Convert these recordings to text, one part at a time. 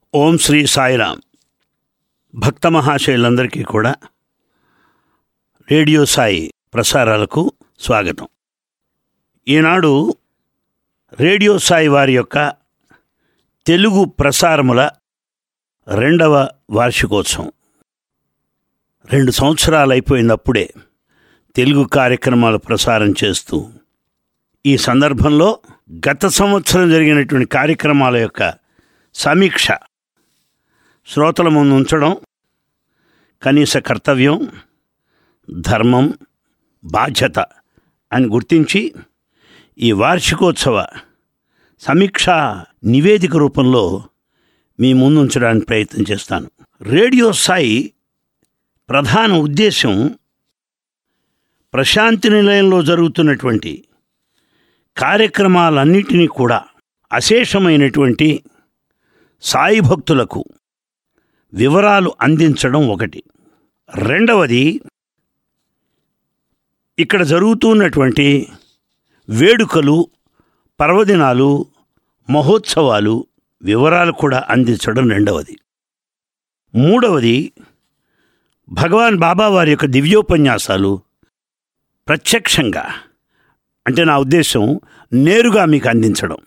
ఓం శ్రీ సాయిరామ్ భక్త మహాశయులందరికీ కూడా రేడియో సాయి ప్రసారాలకు స్వాగతం ఈనాడు రేడియో సాయి వారి యొక్క తెలుగు ప్రసారముల రెండవ వార్షికోత్సవం రెండు సంవత్సరాలు అయిపోయినప్పుడే తెలుగు కార్యక్రమాలు ప్రసారం చేస్తూ ఈ సందర్భంలో గత సంవత్సరం జరిగినటువంటి కార్యక్రమాల యొక్క సమీక్ష శ్రోతల ముందు ఉంచడం కనీస కర్తవ్యం ధర్మం బాధ్యత అని గుర్తించి ఈ వార్షికోత్సవ సమీక్ష నివేదిక రూపంలో మీ ముందు ఉంచడానికి ప్రయత్నం చేస్తాను రేడియో సాయి ప్రధాన ఉద్దేశం ప్రశాంతి నిలయంలో జరుగుతున్నటువంటి కార్యక్రమాలన్నిటినీ కూడా అశేషమైనటువంటి సాయి భక్తులకు వివరాలు అందించడం ఒకటి రెండవది ఇక్కడ జరుగుతున్నటువంటి వేడుకలు పర్వదినాలు మహోత్సవాలు వివరాలు కూడా అందించడం రెండవది మూడవది భగవాన్ బాబా వారి యొక్క దివ్యోపన్యాసాలు ప్రత్యక్షంగా అంటే నా ఉద్దేశం నేరుగా మీకు అందించడం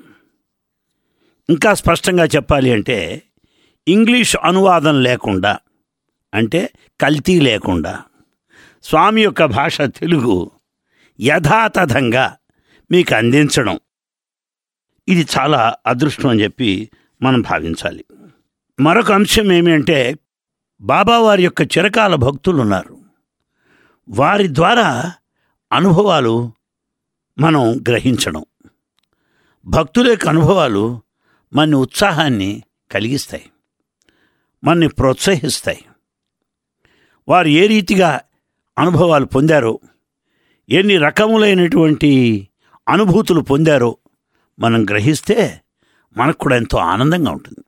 ఇంకా స్పష్టంగా చెప్పాలి అంటే ఇంగ్లీష్ అనువాదం లేకుండా అంటే కల్తీ లేకుండా స్వామి యొక్క భాష తెలుగు యథాతథంగా మీకు అందించడం ఇది చాలా అదృష్టం అని చెప్పి మనం భావించాలి మరొక అంశం ఏమి అంటే బాబావారి యొక్క చిరకాల భక్తులు ఉన్నారు వారి ద్వారా అనుభవాలు మనం గ్రహించడం భక్తుల యొక్క అనుభవాలు మన ఉత్సాహాన్ని కలిగిస్తాయి మనని ప్రోత్సహిస్తాయి వారు ఏ రీతిగా అనుభవాలు పొందారో ఎన్ని రకములైనటువంటి అనుభూతులు పొందారో మనం గ్రహిస్తే మనకు కూడా ఎంతో ఆనందంగా ఉంటుంది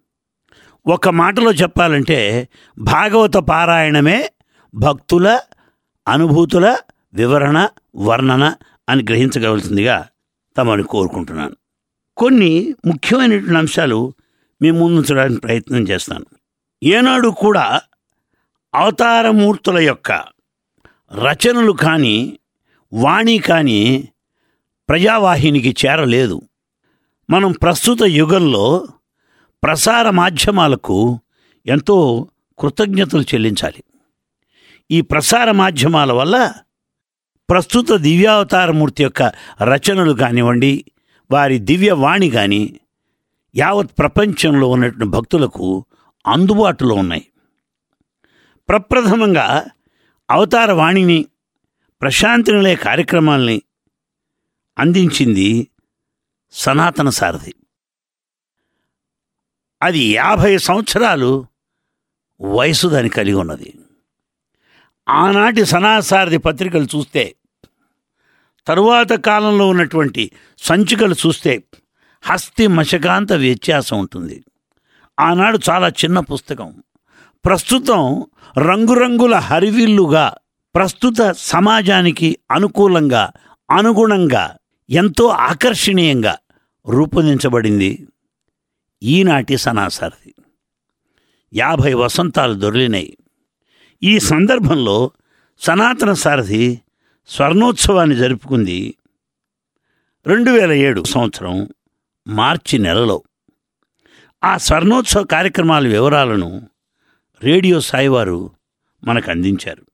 ఒక మాటలో చెప్పాలంటే భాగవత పారాయణమే భక్తుల అనుభూతుల వివరణ వర్ణన అని గ్రహించగలసిందిగా తమని కోరుకుంటున్నాను కొన్ని ముఖ్యమైనటువంటి అంశాలు మీ ముందుంచడానికి ప్రయత్నం చేస్తాను ఏనాడు కూడా అవతారమూర్తుల యొక్క రచనలు కానీ వాణి కానీ ప్రజావాహినికి చేరలేదు మనం ప్రస్తుత యుగంలో ప్రసార మాధ్యమాలకు ఎంతో కృతజ్ఞతలు చెల్లించాలి ఈ ప్రసార మాధ్యమాల వల్ల ప్రస్తుత దివ్యావతారమూర్తి యొక్క రచనలు కానివ్వండి వారి దివ్యవాణి కానీ యావత్ ప్రపంచంలో ఉన్నటువంటి భక్తులకు అందుబాటులో ఉన్నాయి ప్రప్రథమంగా అవతార వాణిని ప్రశాంతి నిలయ కార్యక్రమాల్ని అందించింది సనాతన సారథి అది యాభై సంవత్సరాలు వయసు దాని కలిగి ఉన్నది ఆనాటి సనాసారథి పత్రికలు చూస్తే తరువాత కాలంలో ఉన్నటువంటి సంచికలు చూస్తే హస్తి మశకాంత వ్యత్యాసం ఉంటుంది ఆనాడు చాలా చిన్న పుస్తకం ప్రస్తుతం రంగురంగుల హరివిల్లుగా ప్రస్తుత సమాజానికి అనుకూలంగా అనుగుణంగా ఎంతో ఆకర్షణీయంగా రూపొందించబడింది ఈనాటి సనాసారథి యాభై వసంతాలు దొరిలినాయి ఈ సందర్భంలో సనాతన సారథి స్వర్ణోత్సవాన్ని జరుపుకుంది రెండు వేల ఏడు సంవత్సరం మార్చి నెలలో ఆ స్వర్ణోత్సవ కార్యక్రమాల వివరాలను రేడియో సాయివారు మనకు అందించారు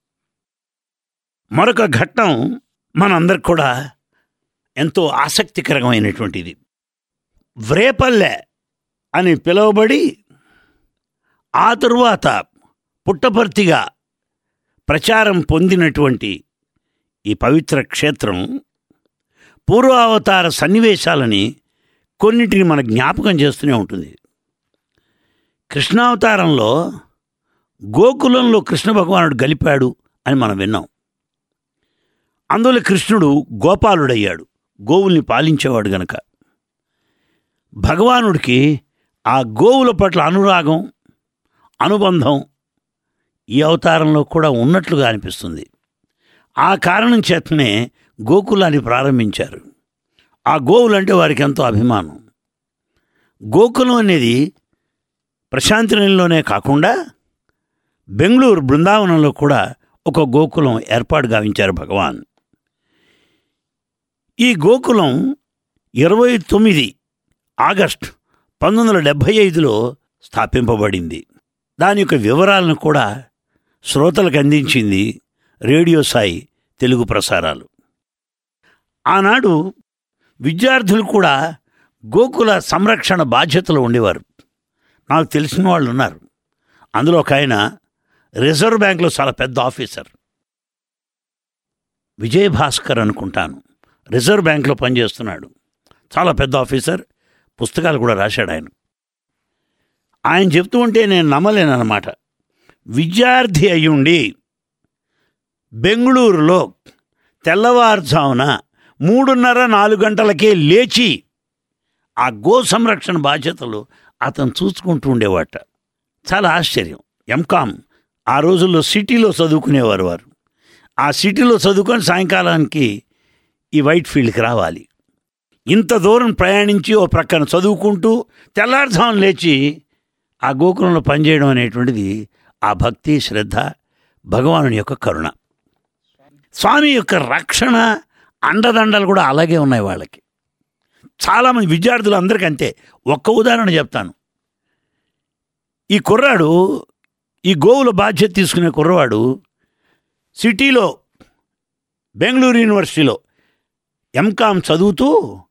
మరొక ఘట్టం మనందరికి కూడా ఎంతో ఆసక్తికరమైనటువంటిది వ్రేపల్లె అని పిలువబడి ఆ తరువాత పుట్టపర్తిగా ప్రచారం పొందినటువంటి ఈ పవిత్ర క్షేత్రం పూర్వావతార సన్నివేశాలని కొన్నిటిని మన జ్ఞాపకం చేస్తూనే ఉంటుంది కృష్ణావతారంలో గోకులంలో కృష్ణ భగవానుడు గలిపాడు అని మనం విన్నాం అందులో కృష్ణుడు గోపాలుడయ్యాడు గోవుల్ని పాలించేవాడు గనక భగవానుడికి ఆ గోవుల పట్ల అనురాగం అనుబంధం ఈ అవతారంలో కూడా ఉన్నట్లుగా అనిపిస్తుంది ఆ కారణం చేతనే గోకులాన్ని ప్రారంభించారు ఆ గోవులంటే వారికి ఎంతో అభిమానం గోకులం అనేది ప్రశాంతినిలోనే కాకుండా బెంగళూరు బృందావనంలో కూడా ఒక గోకులం ఏర్పాటు గావించారు భగవాన్ ఈ గోకులం ఇరవై తొమ్మిది ఆగస్ట్ పంతొమ్మిది వందల డెబ్భై ఐదులో స్థాపింపబడింది దాని యొక్క వివరాలను కూడా శ్రోతలకు అందించింది రేడియో సాయి తెలుగు ప్రసారాలు ఆనాడు విద్యార్థులు కూడా గోకుల సంరక్షణ బాధ్యతలు ఉండేవారు నాకు తెలిసిన వాళ్ళు ఉన్నారు అందులో ఒక ఆయన రిజర్వ్ బ్యాంక్లో చాలా పెద్ద ఆఫీసర్ విజయ్ భాస్కర్ అనుకుంటాను రిజర్వ్ బ్యాంక్లో పనిచేస్తున్నాడు చాలా పెద్ద ఆఫీసర్ పుస్తకాలు కూడా రాశాడు ఆయన ఆయన చెప్తూ ఉంటే నేను నమ్మలేనమాట విద్యార్థి అయ్యుండి బెంగళూరులో తెల్లవారుజామున మూడున్నర నాలుగు గంటలకే లేచి ఆ గో సంరక్షణ బాధ్యతలు అతను చూసుకుంటూ ఉండేవాట చాలా ఆశ్చర్యం ఎంకామ్ ఆ రోజుల్లో సిటీలో చదువుకునేవారు వారు ఆ సిటీలో చదువుకొని సాయంకాలానికి ఈ వైట్ ఫీల్డ్కి రావాలి ఇంత దూరం ప్రయాణించి ఓ ప్రక్కన చదువుకుంటూ తెల్లారుజామున లేచి ఆ గోకులంలో పనిచేయడం అనేటువంటిది ఆ భక్తి శ్రద్ధ భగవానుని యొక్క కరుణ స్వామి యొక్క రక్షణ అండదండలు కూడా అలాగే ఉన్నాయి వాళ్ళకి చాలామంది విద్యార్థులు అందరికీ అంతే ఒక్క ఉదాహరణ చెప్తాను ఈ కుర్రాడు ఈ గోవుల బాధ్యత తీసుకునే కుర్రవాడు సిటీలో బెంగళూరు యూనివర్సిటీలో ఎంకామ్ చదువుతూ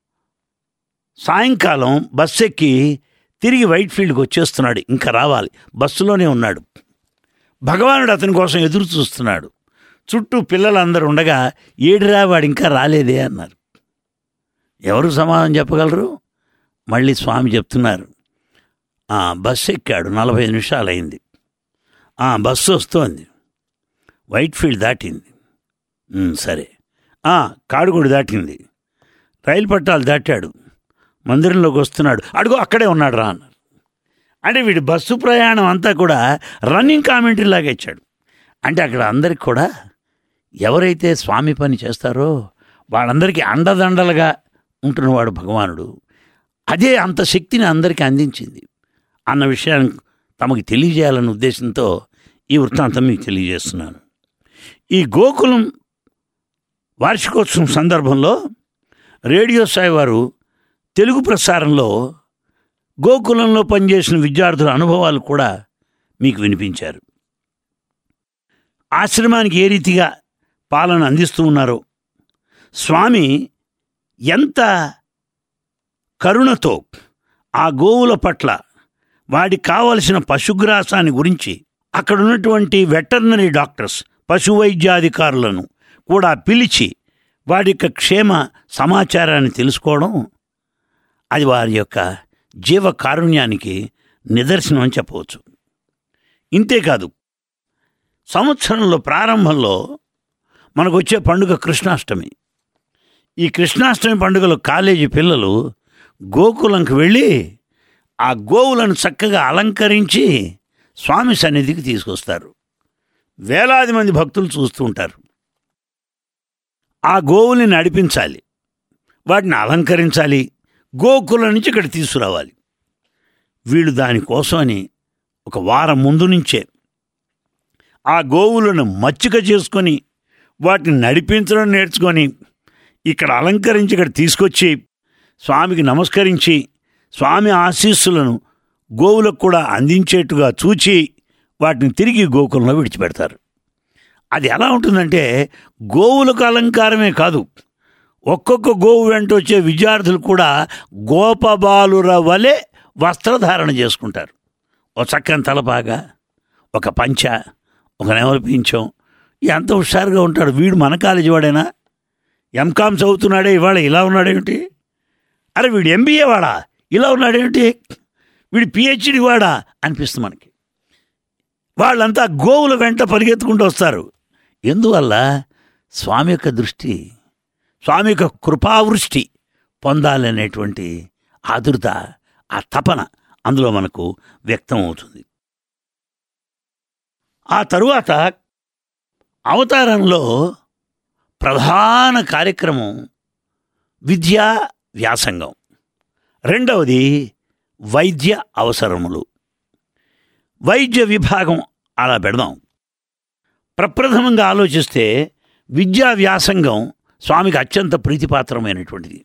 సాయంకాలం బస్ ఎక్కి తిరిగి వైట్ ఫీల్డ్కి వచ్చేస్తున్నాడు ఇంకా రావాలి బస్సులోనే ఉన్నాడు భగవానుడు అతని కోసం ఎదురు చూస్తున్నాడు చుట్టూ పిల్లలందరూ ఉండగా ఏడిరా వాడు ఇంకా రాలేదే అన్నారు ఎవరు సమాధానం చెప్పగలరు మళ్ళీ స్వామి చెప్తున్నారు "ఆ, బస్సు ఎక్కాడు నలభై ఐదు నిమిషాలు అయింది "ఆ, బస్సు వస్తోంది వైట్ ఫీల్డ్ దాటింది "ఉమ్, సరే "ఆ, కాడుగూడి దాటింది రైలు పట్టాలు దాటాడు మందిరంలోకి వస్తున్నాడు అడుగు అక్కడే ఉన్నాడు రా అన్నారు అంటే వీడి బస్సు ప్రయాణం అంతా కూడా రన్నింగ్ కామెంటరీ లాగా ఇచ్చాడు అంటే అక్కడ అందరికి కూడా ఎవరైతే స్వామి పని చేస్తారో వాళ్ళందరికీ అండదండలుగా ఉంటున్నవాడు భగవానుడు అదే అంత శక్తిని అందరికీ అందించింది అన్న విషయాన్ని తమకు తెలియజేయాలన్న ఉద్దేశంతో ఈ వృత్తాంతం మీకు తెలియజేస్తున్నాను ఈ గోకులం వార్షికోత్సవం సందర్భంలో రేడియో సాయి వారు తెలుగు ప్రసారంలో గోకులంలో పనిచేసిన విద్యార్థుల అనుభవాలు కూడా మీకు వినిపించారు ఆశ్రమానికి ఏ రీతిగా పాలన అందిస్తూ ఉన్నారో స్వామి ఎంత కరుణతో ఆ గోవుల పట్ల వాడికి కావలసిన పశుగ్రాసాన్ని గురించి అక్కడ ఉన్నటువంటి వెటర్నరీ డాక్టర్స్ పశు వైద్యాధికారులను కూడా పిలిచి వాడి యొక్క క్షేమ సమాచారాన్ని తెలుసుకోవడం అది వారి యొక్క జీవ కారుణ్యానికి నిదర్శనం అని చెప్పవచ్చు ఇంతేకాదు సంవత్సరంలో ప్రారంభంలో మనకు వచ్చే పండుగ కృష్ణాష్టమి ఈ కృష్ణాష్టమి పండుగలో కాలేజీ పిల్లలు గోకులంకి వెళ్ళి ఆ గోవులను చక్కగా అలంకరించి స్వామి సన్నిధికి తీసుకొస్తారు వేలాది మంది భక్తులు చూస్తూ ఉంటారు ఆ గోవుల్ని నడిపించాలి వాటిని అలంకరించాలి గోకులం నుంచి ఇక్కడ తీసుకురావాలి వీళ్ళు దానికోసమని ఒక వారం ముందు నుంచే ఆ గోవులను మచ్చిక చేసుకొని వాటిని నడిపించడం నేర్చుకొని ఇక్కడ అలంకరించి ఇక్కడ తీసుకొచ్చి స్వామికి నమస్కరించి స్వామి ఆశీస్సులను గోవులకు కూడా అందించేట్టుగా చూచి వాటిని తిరిగి గోకులంలో విడిచిపెడతారు అది ఎలా ఉంటుందంటే గోవులకు అలంకారమే కాదు ఒక్కొక్క గోవు వెంట వచ్చే విద్యార్థులు కూడా గోపబాలుర వలె వస్త్రధారణ చేసుకుంటారు ఒక చక్కని తలపాగా ఒక పంచ ఒక నెమలి పించం ఎంత హుషారుగా ఉంటాడు వీడు మన కాలేజీ వాడేనా ఎంకామ్ చదువుతున్నాడే ఇవాళ ఇలా ఉన్నాడేమిటి అరే వీడు ఎంబీఏ వాడా ఇలా ఉన్నాడేమిటి వీడు పిహెచ్డి వాడా అనిపిస్తుంది మనకి వాళ్ళంతా గోవుల వెంట పరిగెత్తుకుంటూ వస్తారు ఎందువల్ల స్వామి యొక్క దృష్టి స్వామి యొక్క కృపావృష్టి పొందాలనేటువంటి ఆదుర్త ఆ తపన అందులో మనకు వ్యక్తం అవుతుంది ఆ తరువాత అవతారంలో ప్రధాన కార్యక్రమం విద్యా వ్యాసంగం రెండవది వైద్య అవసరములు వైద్య విభాగం అలా పెడదాం ప్రప్రథమంగా ఆలోచిస్తే విద్యా వ్యాసంగం స్వామికి అత్యంత ప్రీతిపాత్రమైనటువంటిది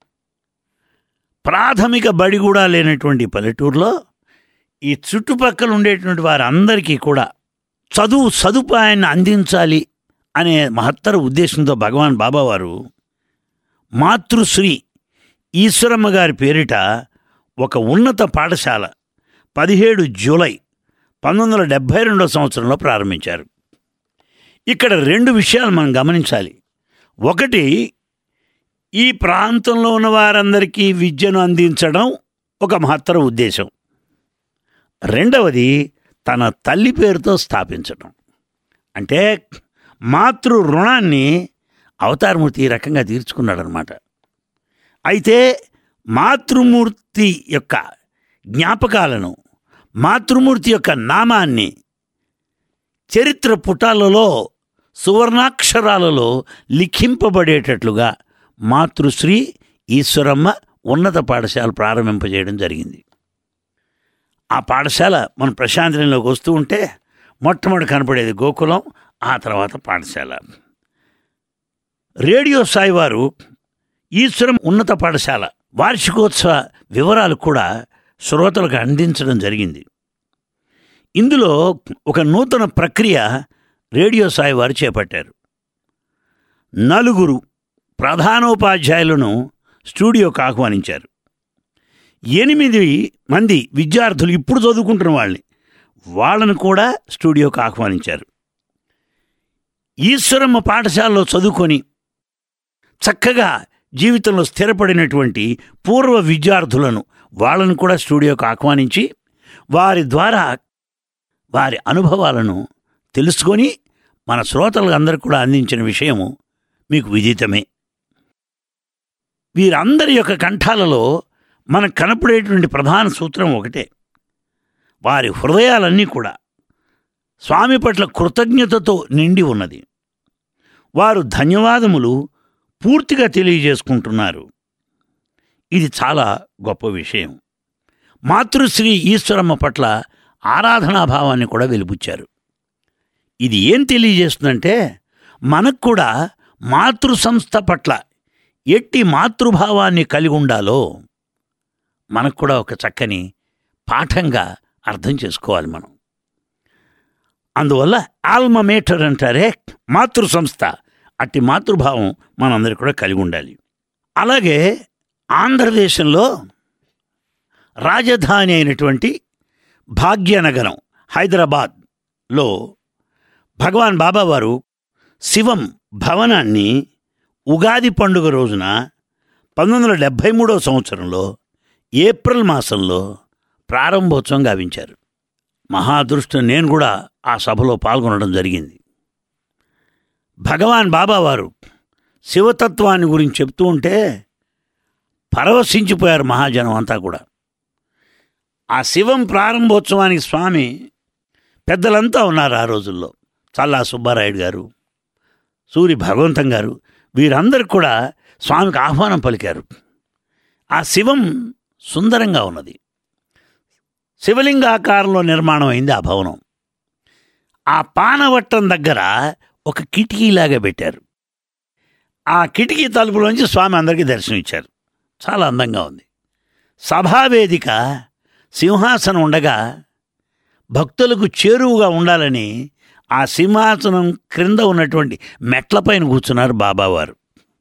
ప్రాథమిక బడి కూడా లేనటువంటి పల్లెటూరులో ఈ చుట్టుపక్కల ఉండేటువంటి వారందరికీ కూడా చదువు సదుపాయాన్ని అందించాలి అనే మహత్తర ఉద్దేశంతో భగవాన్ బాబావారు మాతృశ్రీ ఈశ్వరమ్మ గారి పేరిట ఒక ఉన్నత పాఠశాల పదిహేడు జూలై పంతొమ్మిది వందల డెబ్భై రెండో సంవత్సరంలో ప్రారంభించారు ఇక్కడ రెండు విషయాలు మనం గమనించాలి ఒకటి ఈ ప్రాంతంలో ఉన్న వారందరికీ విద్యను అందించడం ఒక మహత్తర ఉద్దేశం రెండవది తన తల్లి పేరుతో స్థాపించడం అంటే మాతృ రుణాన్ని అవతారమూర్తి ఈ రకంగా తీర్చుకున్నాడనమాట అయితే మాతృమూర్తి యొక్క జ్ఞాపకాలను మాతృమూర్తి యొక్క నామాన్ని చరిత్ర పుటాలలో సువర్ణాక్షరాలలో లిఖింపబడేటట్లుగా మాతృశ్రీ ఈశ్వరమ్మ ఉన్నత పాఠశాల ప్రారంభింపజేయడం జరిగింది ఆ పాఠశాల మన ప్రశాంతిలోకి వస్తూ ఉంటే మొట్టమొదటి కనపడేది గోకులం ఆ తర్వాత పాఠశాల రేడియో సాయి వారు ఈశ్వరం ఉన్నత పాఠశాల వార్షికోత్సవ వివరాలు కూడా శ్రోతలకు అందించడం జరిగింది ఇందులో ఒక నూతన ప్రక్రియ రేడియో సాయి వారు చేపట్టారు నలుగురు ప్రధానోపాధ్యాయులను స్టూడియోకి ఆహ్వానించారు ఎనిమిది మంది విద్యార్థులు ఇప్పుడు చదువుకుంటున్న వాళ్ళని వాళ్ళను కూడా స్టూడియోకి ఆహ్వానించారు ఈశ్వరమ్మ పాఠశాలలో చదువుకొని చక్కగా జీవితంలో స్థిరపడినటువంటి పూర్వ విద్యార్థులను వాళ్ళను కూడా స్టూడియోకి ఆహ్వానించి వారి ద్వారా వారి అనుభవాలను తెలుసుకొని మన శ్రోతలందరూ కూడా అందించిన విషయము మీకు విదితమే వీరందరి యొక్క కంఠాలలో మనకు కనపడేటువంటి ప్రధాన సూత్రం ఒకటే వారి హృదయాలన్నీ కూడా స్వామి పట్ల కృతజ్ఞతతో నిండి ఉన్నది వారు ధన్యవాదములు పూర్తిగా తెలియజేసుకుంటున్నారు ఇది చాలా గొప్ప విషయం మాతృశ్రీ ఈశ్వరమ్మ పట్ల ఆరాధనాభావాన్ని కూడా వెలిపుచ్చారు ఇది ఏం తెలియజేస్తుందంటే మనకు కూడా మాతృ సంస్థ పట్ల ఎట్టి మాతృభావాన్ని కలిగి ఉండాలో మనకు కూడా ఒక చక్కని పాఠంగా అర్థం చేసుకోవాలి మనం అందువల్ల ఆల్మమేటర్ అంటారే మాతృ సంస్థ అట్టి మాతృభావం మనందరికీ కూడా కలిగి ఉండాలి అలాగే ఆంధ్రదేశంలో రాజధాని అయినటువంటి భాగ్యనగరం హైదరాబాద్లో భగవాన్ బాబా వారు శివం భవనాన్ని ఉగాది పండుగ రోజున పంతొమ్మిది వందల డెబ్భై మూడవ సంవత్సరంలో ఏప్రిల్ మాసంలో ప్రారంభోత్సవం గావించారు మహాదృష్టం నేను కూడా ఆ సభలో పాల్గొనడం జరిగింది భగవాన్ బాబావారు శివతత్వాన్ని గురించి చెప్తూ ఉంటే పరవశించిపోయారు మహాజనం అంతా కూడా ఆ శివం ప్రారంభోత్సవానికి స్వామి పెద్దలంతా ఉన్నారు ఆ రోజుల్లో చల్లా సుబ్బారాయుడు గారు సూరి భగవంతం గారు వీరందరూ కూడా స్వామికి ఆహ్వానం పలికారు ఆ శివం సుందరంగా ఉన్నది శివలింగాకారంలో నిర్మాణం అయింది ఆ భవనం ఆ పానవట్టం దగ్గర ఒక కిటికీలాగా పెట్టారు ఆ కిటికీ తలుపులోంచి స్వామి అందరికీ దర్శనం ఇచ్చారు చాలా అందంగా ఉంది సభావేదిక సింహాసనం ఉండగా భక్తులకు చేరువుగా ఉండాలని ఆ సింహాసనం క్రింద ఉన్నటువంటి మెట్లపైన కూర్చున్నారు బాబావారు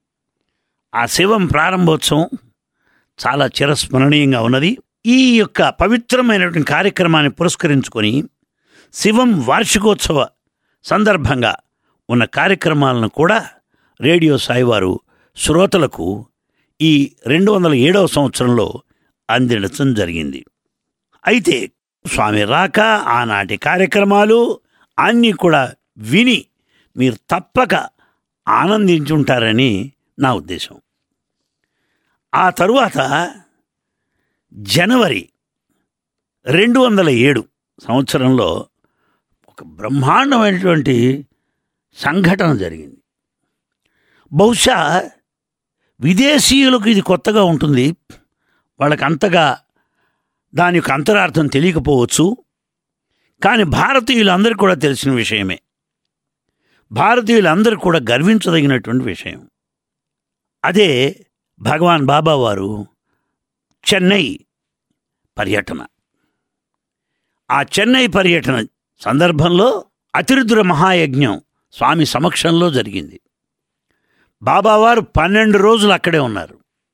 ఆ శివం ప్రారంభోత్సవం చాలా చిరస్మరణీయంగా ఉన్నది ఈ యొక్క పవిత్రమైనటువంటి కార్యక్రమాన్ని పురస్కరించుకొని శివం వార్షికోత్సవ సందర్భంగా ఉన్న కార్యక్రమాలను కూడా రేడియో సాయివారు శ్రోతలకు ఈ రెండు వందల ఏడవ సంవత్సరంలో అందించడం జరిగింది అయితే స్వామి రాక ఆనాటి కార్యక్రమాలు అన్నీ కూడా విని మీరు తప్పక ఆనందించుంటారని నా ఉద్దేశం ఆ తరువాత జనవరి రెండు వందల ఏడు సంవత్సరంలో ఒక బ్రహ్మాండమైనటువంటి సంఘటన జరిగింది బహుశా విదేశీయులకు ఇది కొత్తగా ఉంటుంది వాళ్ళకి అంతగా దాని యొక్క అంతరార్థం తెలియకపోవచ్చు కానీ భారతీయులందరికీ కూడా తెలిసిన విషయమే భారతీయులందరూ కూడా గర్వించదగినటువంటి విషయం అదే భగవాన్ బాబా వారు చెన్నై పర్యటన ఆ చెన్నై పర్యటన సందర్భంలో అతిరుద్ర మహాయజ్ఞం స్వామి సమక్షంలో జరిగింది బాబావారు పన్నెండు రోజులు అక్కడే ఉన్నారు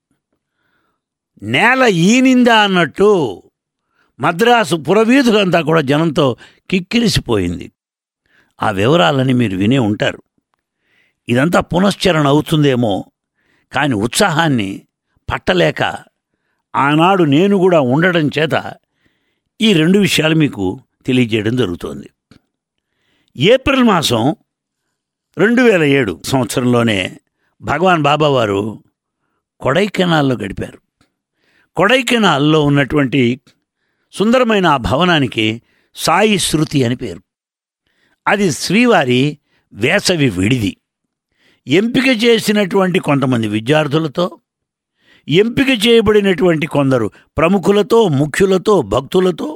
నేల ఈనిందా అన్నట్టు మద్రాసు పురవీధులంతా కూడా జనంతో కిక్కిరిసిపోయింది ఆ వివరాలని మీరు వినే ఉంటారు ఇదంతా పునశ్చరణ అవుతుందేమో కానీ ఉత్సాహాన్ని పట్టలేక ఆనాడు నేను కూడా ఉండడం చేత ఈ రెండు విషయాలు మీకు తెలియజేయడం జరుగుతోంది ఏప్రిల్ మాసం రెండు వేల ఏడు సంవత్సరంలోనే భగవాన్ బాబా వారు కొడైకెనాల్లో గడిపారు కొడైకెనాల్లో ఉన్నటువంటి సుందరమైన ఆ భవనానికి సాయి శృతి అని పేరు అది శ్రీవారి వేసవి విడిది ఎంపిక చేసినటువంటి కొంతమంది విద్యార్థులతో ఎంపిక చేయబడినటువంటి కొందరు ప్రముఖులతో ముఖ్యులతో భక్తులతో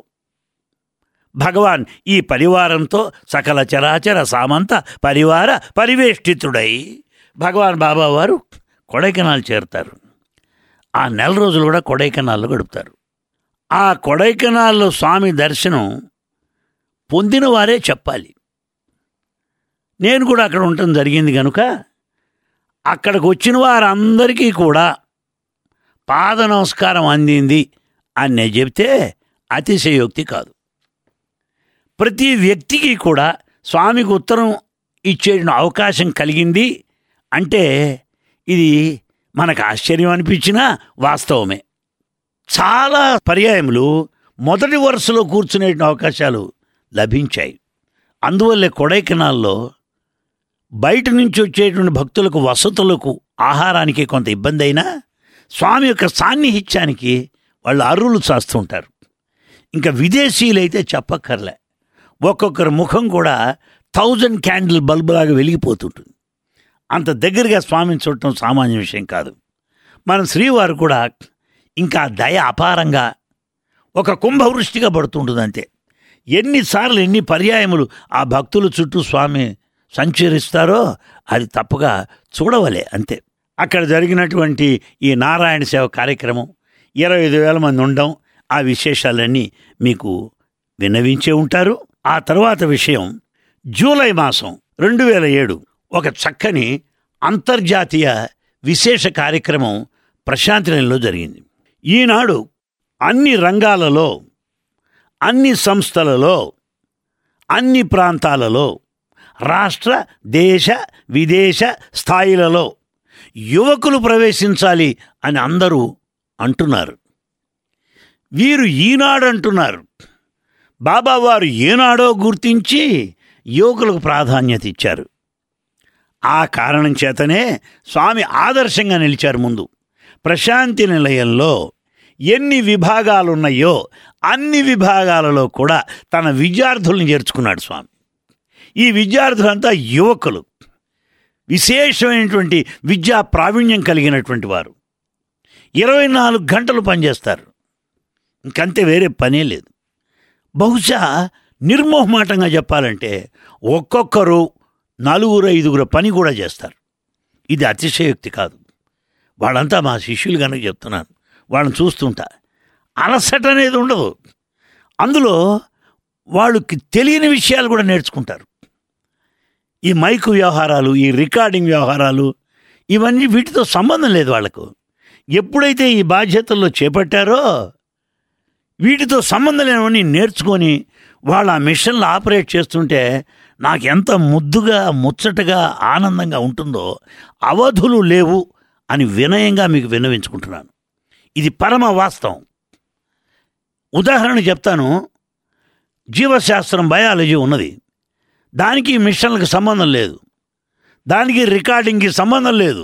భగవాన్ ఈ పరివారంతో సకల చరాచర సామంత పరివార పరివేష్టితుడై భగవాన్ బాబా వారు కొడైకెనాల్ చేరుతారు ఆ నెల రోజులు కూడా కొడైకెనాల్లో గడుపుతారు ఆ కొడైకెనాల్లో స్వామి దర్శనం పొందిన వారే చెప్పాలి నేను కూడా అక్కడ ఉండటం జరిగింది కనుక అక్కడికి వచ్చిన వారందరికీ కూడా పాద నమస్కారం అందింది అని నేను చెబితే అతిశయోక్తి కాదు ప్రతి వ్యక్తికి కూడా స్వామికి ఉత్తరం ఇచ్చే అవకాశం కలిగింది అంటే ఇది మనకు ఆశ్చర్యం అనిపించినా వాస్తవమే చాలా పర్యాయములు మొదటి వరుసలో కూర్చునే అవకాశాలు లభించాయి అందువల్లే కొడైకెనాల్లో బయట నుంచి వచ్చేటువంటి భక్తులకు వసతులకు ఆహారానికి కొంత ఇబ్బంది అయినా స్వామి యొక్క సాన్నిహిత్యానికి వాళ్ళు అర్రులు చాస్తుంటారు ఇంకా విదేశీయులైతే చెప్పక్కర్లే ఒక్కొక్కరి ముఖం కూడా థౌజండ్ క్యాండిల్ బల్బులాగా వెలిగిపోతుంటుంది అంత దగ్గరగా స్వామిని చూడటం సామాన్య విషయం కాదు మన శ్రీవారు కూడా ఇంకా దయ అపారంగా ఒక కుంభవృష్టిగా పడుతుంటుంది అంతే ఎన్నిసార్లు ఎన్ని పర్యాయములు ఆ భక్తుల చుట్టూ స్వామి సంచరిస్తారో అది తప్పగా చూడవలే అంతే అక్కడ జరిగినటువంటి ఈ నారాయణ సేవ కార్యక్రమం ఇరవై ఐదు వేల మంది ఉండడం ఆ విశేషాలన్నీ మీకు విన్నవించే ఉంటారు ఆ తర్వాత విషయం జూలై మాసం రెండు వేల ఏడు ఒక చక్కని అంతర్జాతీయ విశేష కార్యక్రమం ప్రశాంతినిలో జరిగింది ఈనాడు అన్ని రంగాలలో అన్ని సంస్థలలో అన్ని ప్రాంతాలలో రాష్ట్ర దేశ విదేశ స్థాయిలలో యువకులు ప్రవేశించాలి అని అందరూ అంటున్నారు వీరు ఈనాడు అంటున్నారు బాబావారు ఏనాడో గుర్తించి యువకులకు ప్రాధాన్యత ఇచ్చారు ఆ కారణం చేతనే స్వామి ఆదర్శంగా నిలిచారు ముందు ప్రశాంతి నిలయంలో ఎన్ని విభాగాలున్నాయో అన్ని విభాగాలలో కూడా తన విద్యార్థులను చేర్చుకున్నాడు స్వామి ఈ విద్యార్థులంతా యువకులు విశేషమైనటువంటి విద్యా ప్రావీణ్యం కలిగినటువంటి వారు ఇరవై నాలుగు గంటలు పనిచేస్తారు ఇంకంతే వేరే పనే లేదు బహుశా నిర్మోహమాటంగా చెప్పాలంటే ఒక్కొక్కరు నలుగురు ఐదుగురు పని కూడా చేస్తారు ఇది అతిశయోక్తి కాదు వాళ్ళంతా మా శిష్యులు కనుక చెప్తున్నాను వాళ్ళని చూస్తుంటా అలసట అనేది ఉండదు అందులో వాళ్ళకి తెలియని విషయాలు కూడా నేర్చుకుంటారు ఈ మైకు వ్యవహారాలు ఈ రికార్డింగ్ వ్యవహారాలు ఇవన్నీ వీటితో సంబంధం లేదు వాళ్లకు ఎప్పుడైతే ఈ బాధ్యతల్లో చేపట్టారో వీటితో సంబంధం లేనివన్నీ నేర్చుకొని వాళ్ళు ఆ మిషన్లు ఆపరేట్ చేస్తుంటే నాకు ఎంత ముద్దుగా ముచ్చటగా ఆనందంగా ఉంటుందో అవధులు లేవు అని వినయంగా మీకు విన్నవించుకుంటున్నాను ఇది పరమ వాస్తవం ఉదాహరణ చెప్తాను జీవశాస్త్రం బయాలజీ ఉన్నది దానికి మిషన్లకు సంబంధం లేదు దానికి రికార్డింగ్కి సంబంధం లేదు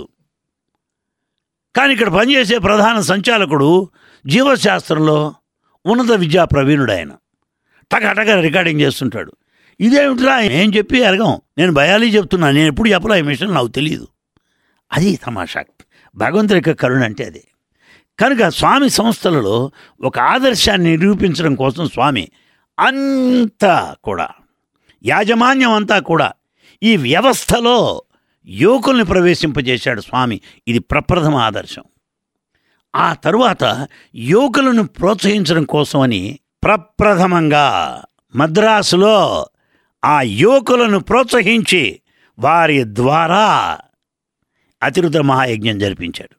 కానీ ఇక్కడ పనిచేసే ప్రధాన సంచాలకుడు జీవశాస్త్రంలో ఉన్నత విద్యా ప్రవీణుడు ఆయన టగటగా రికార్డింగ్ చేస్తుంటాడు ఇదేమిట్రా ఏం చెప్పి అరగం నేను బయాలజీ చెప్తున్నా నేను ఎప్పుడు చెప్పలే ఈ మిషన్ నాకు తెలియదు అది తమాషా భగవంతుడి యొక్క కరుణ అంటే అదే కనుక స్వామి సంస్థలలో ఒక ఆదర్శాన్ని నిరూపించడం కోసం స్వామి అంతా కూడా యాజమాన్యం అంతా కూడా ఈ వ్యవస్థలో యువకుల్ని ప్రవేశింపజేశాడు స్వామి ఇది ప్రప్రథమ ఆదర్శం ఆ తరువాత యువకులను ప్రోత్సహించడం కోసమని ప్రప్రథమంగా మద్రాసులో ఆ యువకులను ప్రోత్సహించి వారి ద్వారా అతిరుద్ర మహాయజ్ఞం జరిపించాడు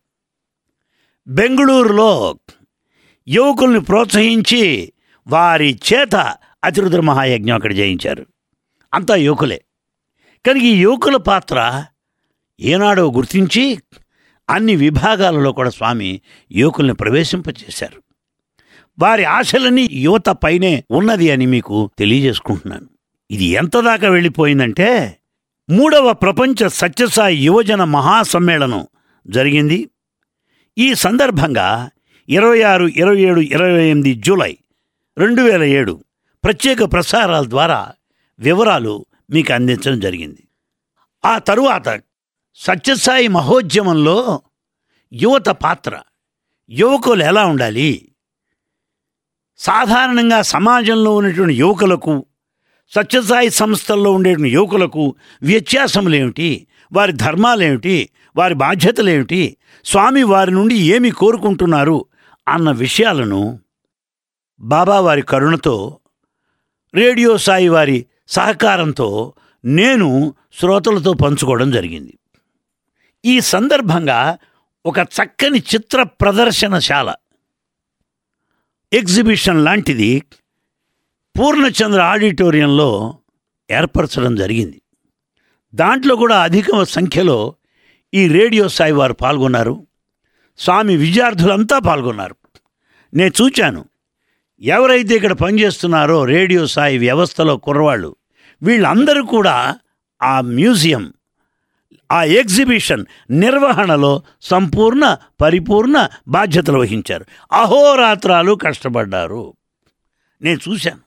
బెంగళూరులో యువకుల్ని ప్రోత్సహించి వారి చేత అతిరుద్ర మహాయజ్ఞం అక్కడ చేయించారు అంతా యువకులే కానీ ఈ యువకుల పాత్ర ఏనాడో గుర్తించి అన్ని విభాగాలలో కూడా స్వామి యువకుల్ని ప్రవేశింపచేశారు వారి ఆశలన్నీ యువత పైనే ఉన్నది అని మీకు తెలియజేసుకుంటున్నాను ఇది ఎంత దాకా వెళ్ళిపోయిందంటే మూడవ ప్రపంచ సత్యసాయి యువజన మహాసమ్మేళనం జరిగింది ఈ సందర్భంగా ఇరవై ఆరు ఇరవై ఏడు ఇరవై ఎనిమిది జూలై రెండు వేల ఏడు ప్రత్యేక ప్రసారాల ద్వారా వివరాలు మీకు అందించడం జరిగింది ఆ తరువాత సత్యసాయి మహోద్యమంలో యువత పాత్ర యువకులు ఎలా ఉండాలి సాధారణంగా సమాజంలో ఉన్నటువంటి యువకులకు సత్యసాయి సంస్థల్లో ఉండేటువంటి యువకులకు వ్యత్యాసములేమిటి వారి ధర్మాలేమిటి వారి బాధ్యతలేమిటి స్వామి వారి నుండి ఏమి కోరుకుంటున్నారు అన్న విషయాలను బాబా వారి కరుణతో రేడియో సాయి వారి సహకారంతో నేను శ్రోతలతో పంచుకోవడం జరిగింది ఈ సందర్భంగా ఒక చక్కని చిత్ర ప్రదర్శనశాల ఎగ్జిబిషన్ లాంటిది పూర్ణచంద్ర ఆడిటోరియంలో ఏర్పరచడం జరిగింది దాంట్లో కూడా అధిక సంఖ్యలో ఈ రేడియో సాయి వారు పాల్గొన్నారు స్వామి విద్యార్థులంతా పాల్గొన్నారు నేను చూచాను ఎవరైతే ఇక్కడ పనిచేస్తున్నారో రేడియో సాయి వ్యవస్థలో కుర్రవాళ్ళు వీళ్ళందరూ కూడా ఆ మ్యూజియం ఆ ఎగ్జిబిషన్ నిర్వహణలో సంపూర్ణ పరిపూర్ణ బాధ్యతలు వహించారు అహోరాత్రాలు కష్టపడ్డారు నేను చూశాను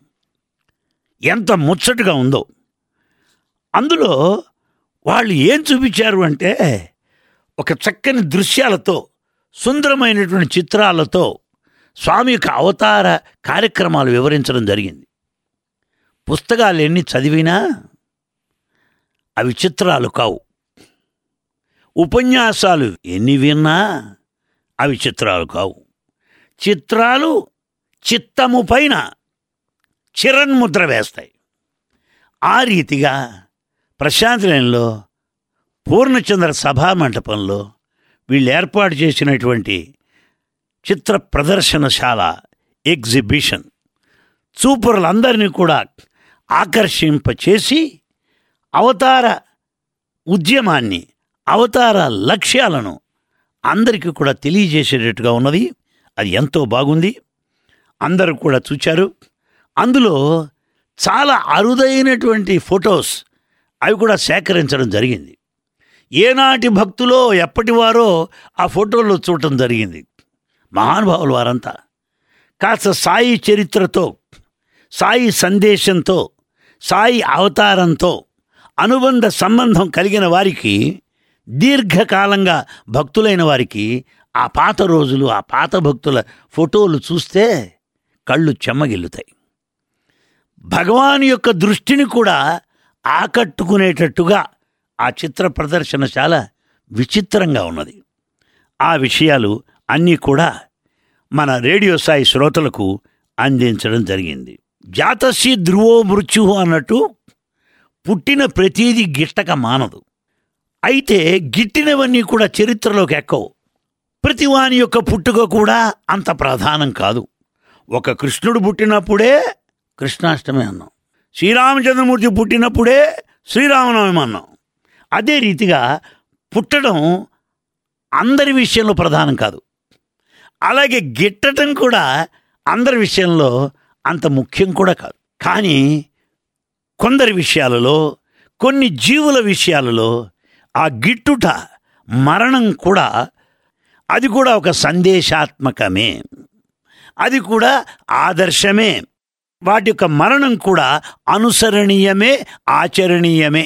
ఎంత ముచ్చటగా ఉందో అందులో వాళ్ళు ఏం చూపించారు అంటే ఒక చక్కని దృశ్యాలతో సుందరమైనటువంటి చిత్రాలతో స్వామి యొక్క అవతార కార్యక్రమాలు వివరించడం జరిగింది పుస్తకాలు ఎన్ని చదివినా అవి చిత్రాలు కావు ఉపన్యాసాలు ఎన్ని విన్నా అవి చిత్రాలు కావు చిత్రాలు చిత్తము పైన చిరన్ముద్ర వేస్తాయి ఆ రీతిగా ప్రశాంతిలయంలో పూర్ణచంద్ర సభా మంటపంలో వీళ్ళు ఏర్పాటు చేసినటువంటి చిత్ర ప్రదర్శనశాల ఎగ్జిబిషన్ చూపరులందరినీ కూడా ఆకర్షింపచేసి అవతార ఉద్యమాన్ని అవతార లక్ష్యాలను అందరికీ కూడా తెలియజేసేటట్టుగా ఉన్నది అది ఎంతో బాగుంది అందరూ కూడా చూచారు అందులో చాలా అరుదైనటువంటి ఫొటోస్ అవి కూడా సేకరించడం జరిగింది ఏనాటి భక్తులో ఎప్పటివారో ఆ ఫోటోల్లో చూడటం జరిగింది మహానుభావులు వారంతా కాస్త సాయి చరిత్రతో సాయి సందేశంతో సాయి అవతారంతో అనుబంధ సంబంధం కలిగిన వారికి దీర్ఘకాలంగా భక్తులైన వారికి ఆ పాత రోజులు ఆ పాత భక్తుల ఫోటోలు చూస్తే కళ్ళు చెమ్మగిల్లుతాయి భగవాన్ యొక్క దృష్టిని కూడా ఆకట్టుకునేటట్టుగా ఆ చిత్ర ప్రదర్శనశాల విచిత్రంగా ఉన్నది ఆ విషయాలు అన్నీ కూడా మన రేడియో సాయి శ్రోతలకు అందించడం జరిగింది జాతస్య ధ్రువో మృత్యు అన్నట్టు పుట్టిన ప్రతీది గిట్టక మానదు అయితే గిట్టినవన్నీ కూడా చరిత్రలోకి ఎక్కవు ప్రతివాని యొక్క పుట్టుక కూడా అంత ప్రధానం కాదు ఒక కృష్ణుడు పుట్టినప్పుడే కృష్ణాష్టమి అన్నాం శ్రీరామచంద్రమూర్తి పుట్టినప్పుడే శ్రీరామనవమి అన్నాం అదే రీతిగా పుట్టడం అందరి విషయంలో ప్రధానం కాదు అలాగే గిట్టడం కూడా అందరి విషయంలో అంత ముఖ్యం కూడా కాదు కానీ కొందరి విషయాలలో కొన్ని జీవుల విషయాలలో ఆ గిట్టుట మరణం కూడా అది కూడా ఒక సందేశాత్మకమే అది కూడా ఆదర్శమే వాటి యొక్క మరణం కూడా అనుసరణీయమే ఆచరణీయమే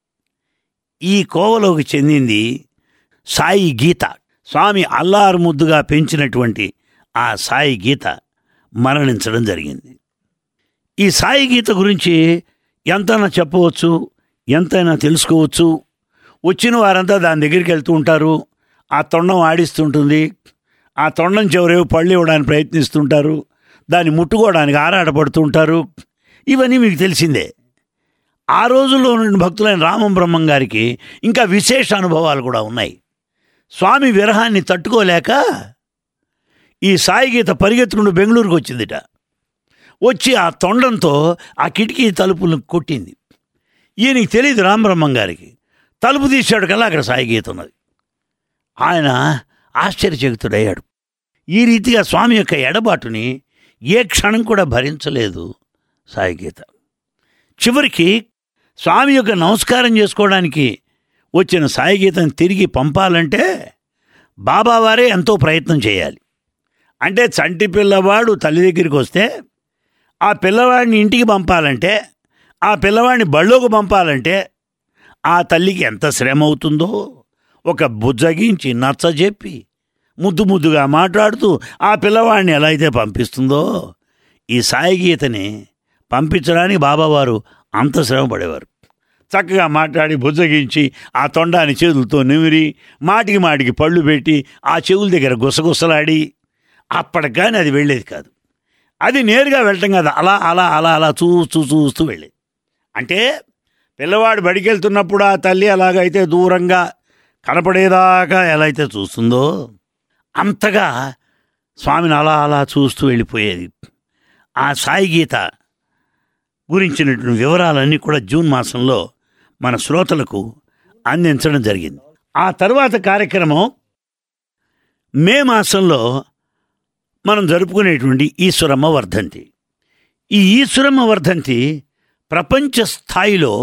ఈ కోవలోకి చెందింది సాయి గీత స్వామి అల్లారు ముద్దుగా పెంచినటువంటి ఆ సాయి గీత మరణించడం జరిగింది ఈ సాయి గీత గురించి ఎంతైనా చెప్పవచ్చు ఎంతైనా తెలుసుకోవచ్చు వచ్చిన వారంతా దాని దగ్గరికి వెళ్తూ ఉంటారు ఆ తొండం ఆడిస్తుంటుంది ఆ తొండం చివరేవో పళ్ళు ఇవ్వడానికి ప్రయత్నిస్తుంటారు దాన్ని ముట్టుకోవడానికి ఆరాటపడుతూ ఉంటారు ఇవన్నీ మీకు తెలిసిందే ఆ రోజుల్లో ఉన్న భక్తులైన రామం బ్రహ్మం గారికి ఇంకా విశేష అనుభవాలు కూడా ఉన్నాయి స్వామి విరహాన్ని తట్టుకోలేక ఈ సాయి గీత పరిగెత్తుకుంటూ బెంగళూరుకు వచ్చిందిట వచ్చి ఆ తొండంతో ఆ కిటికీ తలుపులను కొట్టింది ఈయనకి తెలియదు రామబ్రహ్మం గారికి తలుపు తీశాడు కల్లా అక్కడ సాయి గీత ఉన్నది ఆయన ఆశ్చర్యచకితుడయ్యాడు ఈ రీతిగా స్వామి యొక్క ఎడబాటుని ఏ క్షణం కూడా భరించలేదు సాయి గీత చివరికి స్వామి యొక్క నమస్కారం చేసుకోవడానికి వచ్చిన సాయి గీతను తిరిగి పంపాలంటే బాబావారే ఎంతో ప్రయత్నం చేయాలి అంటే చంటి పిల్లవాడు తల్లి దగ్గరికి వస్తే ఆ పిల్లవాడిని ఇంటికి పంపాలంటే ఆ పిల్లవాడిని బళ్ళోకి పంపాలంటే ఆ తల్లికి ఎంత శ్రమ అవుతుందో ఒక బుజ్జగించి నచ్చజెప్పి ముద్దు ముద్దుగా మాట్లాడుతూ ఆ పిల్లవాడిని ఎలా అయితే పంపిస్తుందో ఈ సాయి గీతని పంపించడానికి బాబావారు అంత శ్రమ పడేవారు చక్కగా మాట్లాడి బుజ్జగించి ఆ తొండాన్ని చేతులతో నిమిరి మాటికి మాటికి పళ్ళు పెట్టి ఆ చెవుల దగ్గర గుసగుసలాడి అప్పటికి కానీ అది వెళ్ళేది కాదు అది నేరుగా వెళ్ళటం కాదు అలా అలా అలా అలా చూస్తూ చూస్తూ వెళ్ళేది అంటే పిల్లవాడు బడికి వెళ్తున్నప్పుడు ఆ తల్లి అలాగైతే దూరంగా కనపడేదాకా ఎలా అయితే చూస్తుందో అంతగా స్వామిని అలా అలా చూస్తూ వెళ్ళిపోయేది ఆ సాయి గీత గురించినటువంటి వివరాలన్నీ కూడా జూన్ మాసంలో మన శ్రోతలకు అందించడం జరిగింది ఆ తర్వాత కార్యక్రమం మే మాసంలో మనం జరుపుకునేటువంటి ఈశ్వరమ్మ వర్ధంతి ఈ ఈశ్వరమ్మ వర్ధంతి ప్రపంచ స్థాయిలో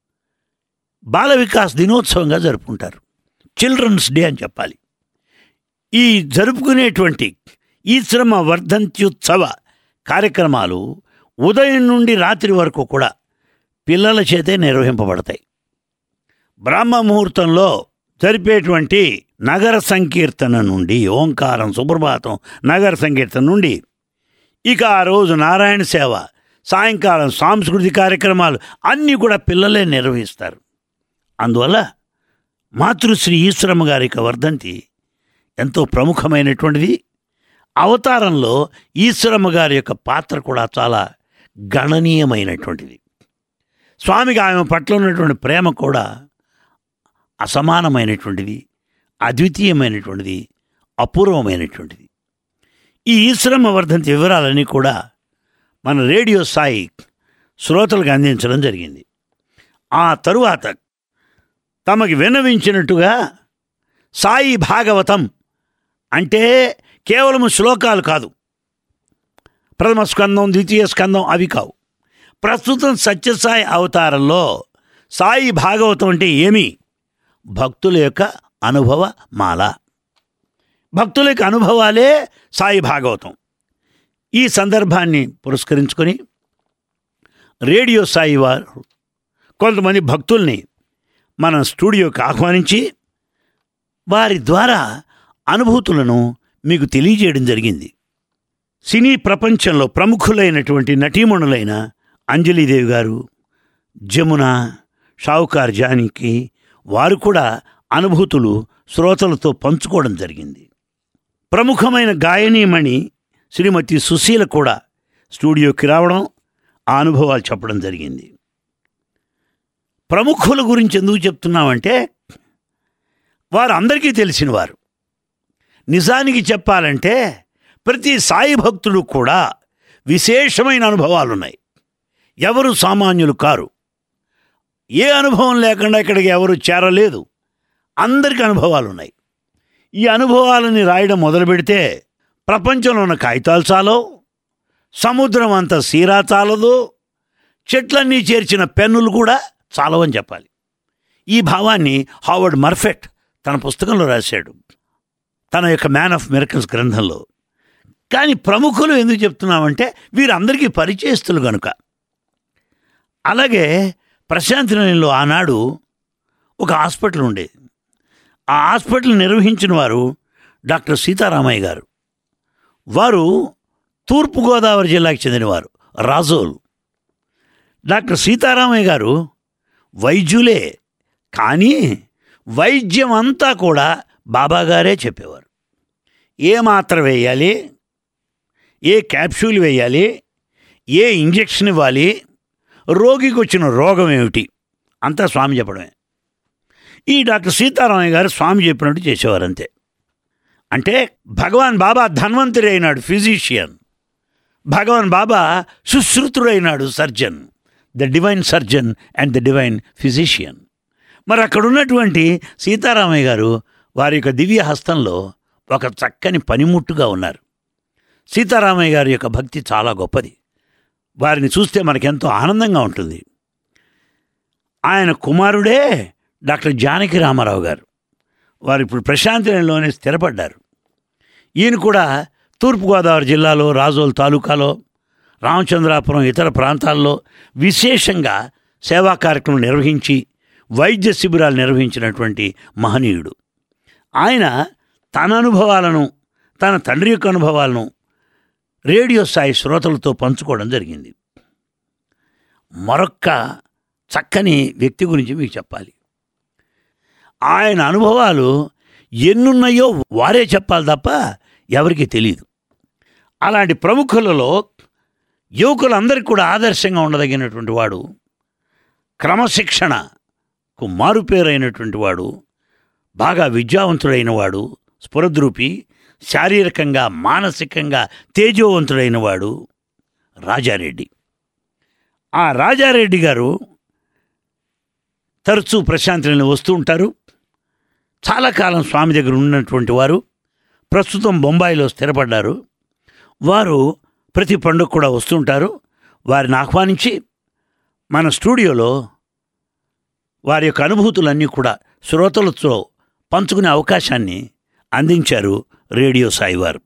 బాల వికాస్ దినోత్సవంగా జరుపుకుంటారు చిల్డ్రన్స్ డే అని చెప్పాలి ఈ జరుపుకునేటువంటి ఈశ్వరమ్మ వర్ధంత్యుత్సవ కార్యక్రమాలు ఉదయం నుండి రాత్రి వరకు కూడా పిల్లల చేతే నిర్వహింపబడతాయి బ్రహ్మ ముహూర్తంలో జరిపేటువంటి నగర సంకీర్తన నుండి ఓంకారం సుప్రభాతం నగర సంకీర్తన నుండి ఇక ఆ రోజు నారాయణ సేవ సాయంకాలం సాంస్కృతిక కార్యక్రమాలు అన్నీ కూడా పిల్లలే నిర్వహిస్తారు అందువల్ల మాతృశ్రీ ఈశ్వరమ్మ గారి యొక్క వర్ధంతి ఎంతో ప్రముఖమైనటువంటిది అవతారంలో ఈశ్వరమ్మ గారి యొక్క పాత్ర కూడా చాలా గణనీయమైనటువంటిది స్వామికి ఆమె పట్ల ఉన్నటువంటి ప్రేమ కూడా అసమానమైనటువంటిది అద్వితీయమైనటువంటిది అపూర్వమైనటువంటిది ఈ ఈశ్వరమ్మ వర్ధంతి వివరాలన్నీ కూడా మన రేడియో సాయి శ్రోతలకు అందించడం జరిగింది ఆ తరువాత తమకి విన్నవించినట్టుగా సాయి భాగవతం అంటే కేవలం శ్లోకాలు కాదు ప్రథమ స్కందం ద్వితీయ స్కందం అవి కావు ప్రస్తుతం సత్యసాయి అవతారంలో సాయి భాగవతం అంటే ఏమి భక్తుల యొక్క అనుభవ మాల భక్తుల యొక్క అనుభవాలే సాయి భాగవతం ఈ సందర్భాన్ని పురస్కరించుకొని రేడియో సాయి వారు కొంతమంది భక్తుల్ని మన స్టూడియోకి ఆహ్వానించి వారి ద్వారా అనుభూతులను మీకు తెలియజేయడం జరిగింది సినీ ప్రపంచంలో ప్రముఖులైనటువంటి నటీమణులైన అంజలీదేవి గారు జమున షావుకార్ జానకి వారు కూడా అనుభూతులు శ్రోతలతో పంచుకోవడం జరిగింది ప్రముఖమైన గాయనీమణి శ్రీమతి సుశీల కూడా స్టూడియోకి రావడం ఆ అనుభవాలు చెప్పడం జరిగింది ప్రముఖుల గురించి ఎందుకు చెప్తున్నామంటే వారు అందరికీ తెలిసిన వారు నిజానికి చెప్పాలంటే ప్రతి సాయి భక్తుడు కూడా విశేషమైన అనుభవాలు ఉన్నాయి ఎవరు సామాన్యులు కారు ఏ అనుభవం లేకుండా ఇక్కడికి ఎవరు చేరలేదు అందరికీ అనుభవాలు ఉన్నాయి ఈ అనుభవాలని రాయడం మొదలు పెడితే ప్రపంచంలో ఉన్న కాగితాలు చాలవు సముద్రం అంత సీరా చాలదు చెట్లన్నీ చేర్చిన పెన్నులు కూడా చాలవని చెప్పాలి ఈ భావాన్ని హావర్డ్ మర్ఫెట్ తన పుస్తకంలో రాశాడు తన యొక్క మ్యాన్ ఆఫ్ మిరకల్స్ గ్రంథంలో కానీ ప్రముఖులు ఎందుకు చెప్తున్నామంటే వీరందరికీ పరిచయస్తులు గనుక అలాగే ప్రశాంతి నిలయంలో ఆనాడు ఒక హాస్పిటల్ ఉండేది ఆ హాస్పిటల్ నిర్వహించిన వారు డాక్టర్ సీతారామయ్య గారు వారు తూర్పుగోదావరి జిల్లాకి చెందినవారు రాజోలు డాక్టర్ సీతారామయ్య గారు వైద్యులే కానీ వైద్యం అంతా కూడా బాబాగారే చెప్పేవారు ఏ మాత్ర వేయాలి ఏ క్యాప్సూల్ వేయాలి ఏ ఇంజెక్షన్ ఇవ్వాలి రోగికి వచ్చిన రోగం ఏమిటి అంతా స్వామి చెప్పడమే ఈ డాక్టర్ సీతారామయ్య గారు స్వామి చెప్పినట్టు చేసేవారు అంతే అంటే భగవాన్ బాబా ధన్వంతరి అయినాడు ఫిజిషియన్ భగవాన్ బాబా సుశ్రుతుడైనాడు surgeon the divine surgeon and the divine physician మరి అక్కడ ఉన్నటువంటి సీతారామయ్య గారు వారి యొక్క దివ్య హస్తంలో ఒక చక్కని పనిముట్టుగా ఉన్నారు సీతారామయ్య గారి యొక్క భక్తి చాలా గొప్పది వారిని చూస్తే మనకెంతో ఆనందంగా ఉంటుంది ఆయన కుమారుడే డాక్టర్ జానకి రామారావు గారు వారు ఇప్పుడు ప్రశాంతిలోనే స్థిరపడ్డారు ఈయన కూడా తూర్పుగోదావరి జిల్లాలో రాజోల్ తాలూకాలో రామచంద్రాపురం ఇతర ప్రాంతాల్లో విశేషంగా సేవా కార్యక్రమం నిర్వహించి వైద్య శిబిరాలు నిర్వహించినటువంటి మహనీయుడు ఆయన తన అనుభవాలను తన తండ్రి యొక్క అనుభవాలను రేడియో స్థాయి శ్రోతలతో పంచుకోవడం జరిగింది మరొక్క చక్కని వ్యక్తి గురించి మీకు చెప్పాలి ఆయన అనుభవాలు ఎన్నున్నాయో వారే చెప్పాలి తప్ప ఎవరికి తెలియదు అలాంటి ప్రముఖులలో యువకులందరికీ కూడా ఆదర్శంగా ఉండదగినటువంటి వాడు క్రమశిక్షణకు మారుపేరైనటువంటి వాడు బాగా విద్యావంతుడైన వాడు స్ఫురద్రూపి శారీరకంగా మానసికంగా తేజోవంతుడైన వాడు రాజారెడ్డి ఆ రాజారెడ్డి గారు తరచూ ప్రశాంతిని వస్తూ ఉంటారు చాలా కాలం స్వామి దగ్గర ఉన్నటువంటి వారు ప్రస్తుతం బొంబాయిలో స్థిరపడ్డారు వారు ప్రతి పండుగ కూడా వస్తుంటారు వారిని ఆహ్వానించి మన స్టూడియోలో వారి యొక్క అనుభూతులన్నీ కూడా శ్రోతలతో పంచుకునే అవకాశాన్ని అందించారు రేడియో సాయి వారు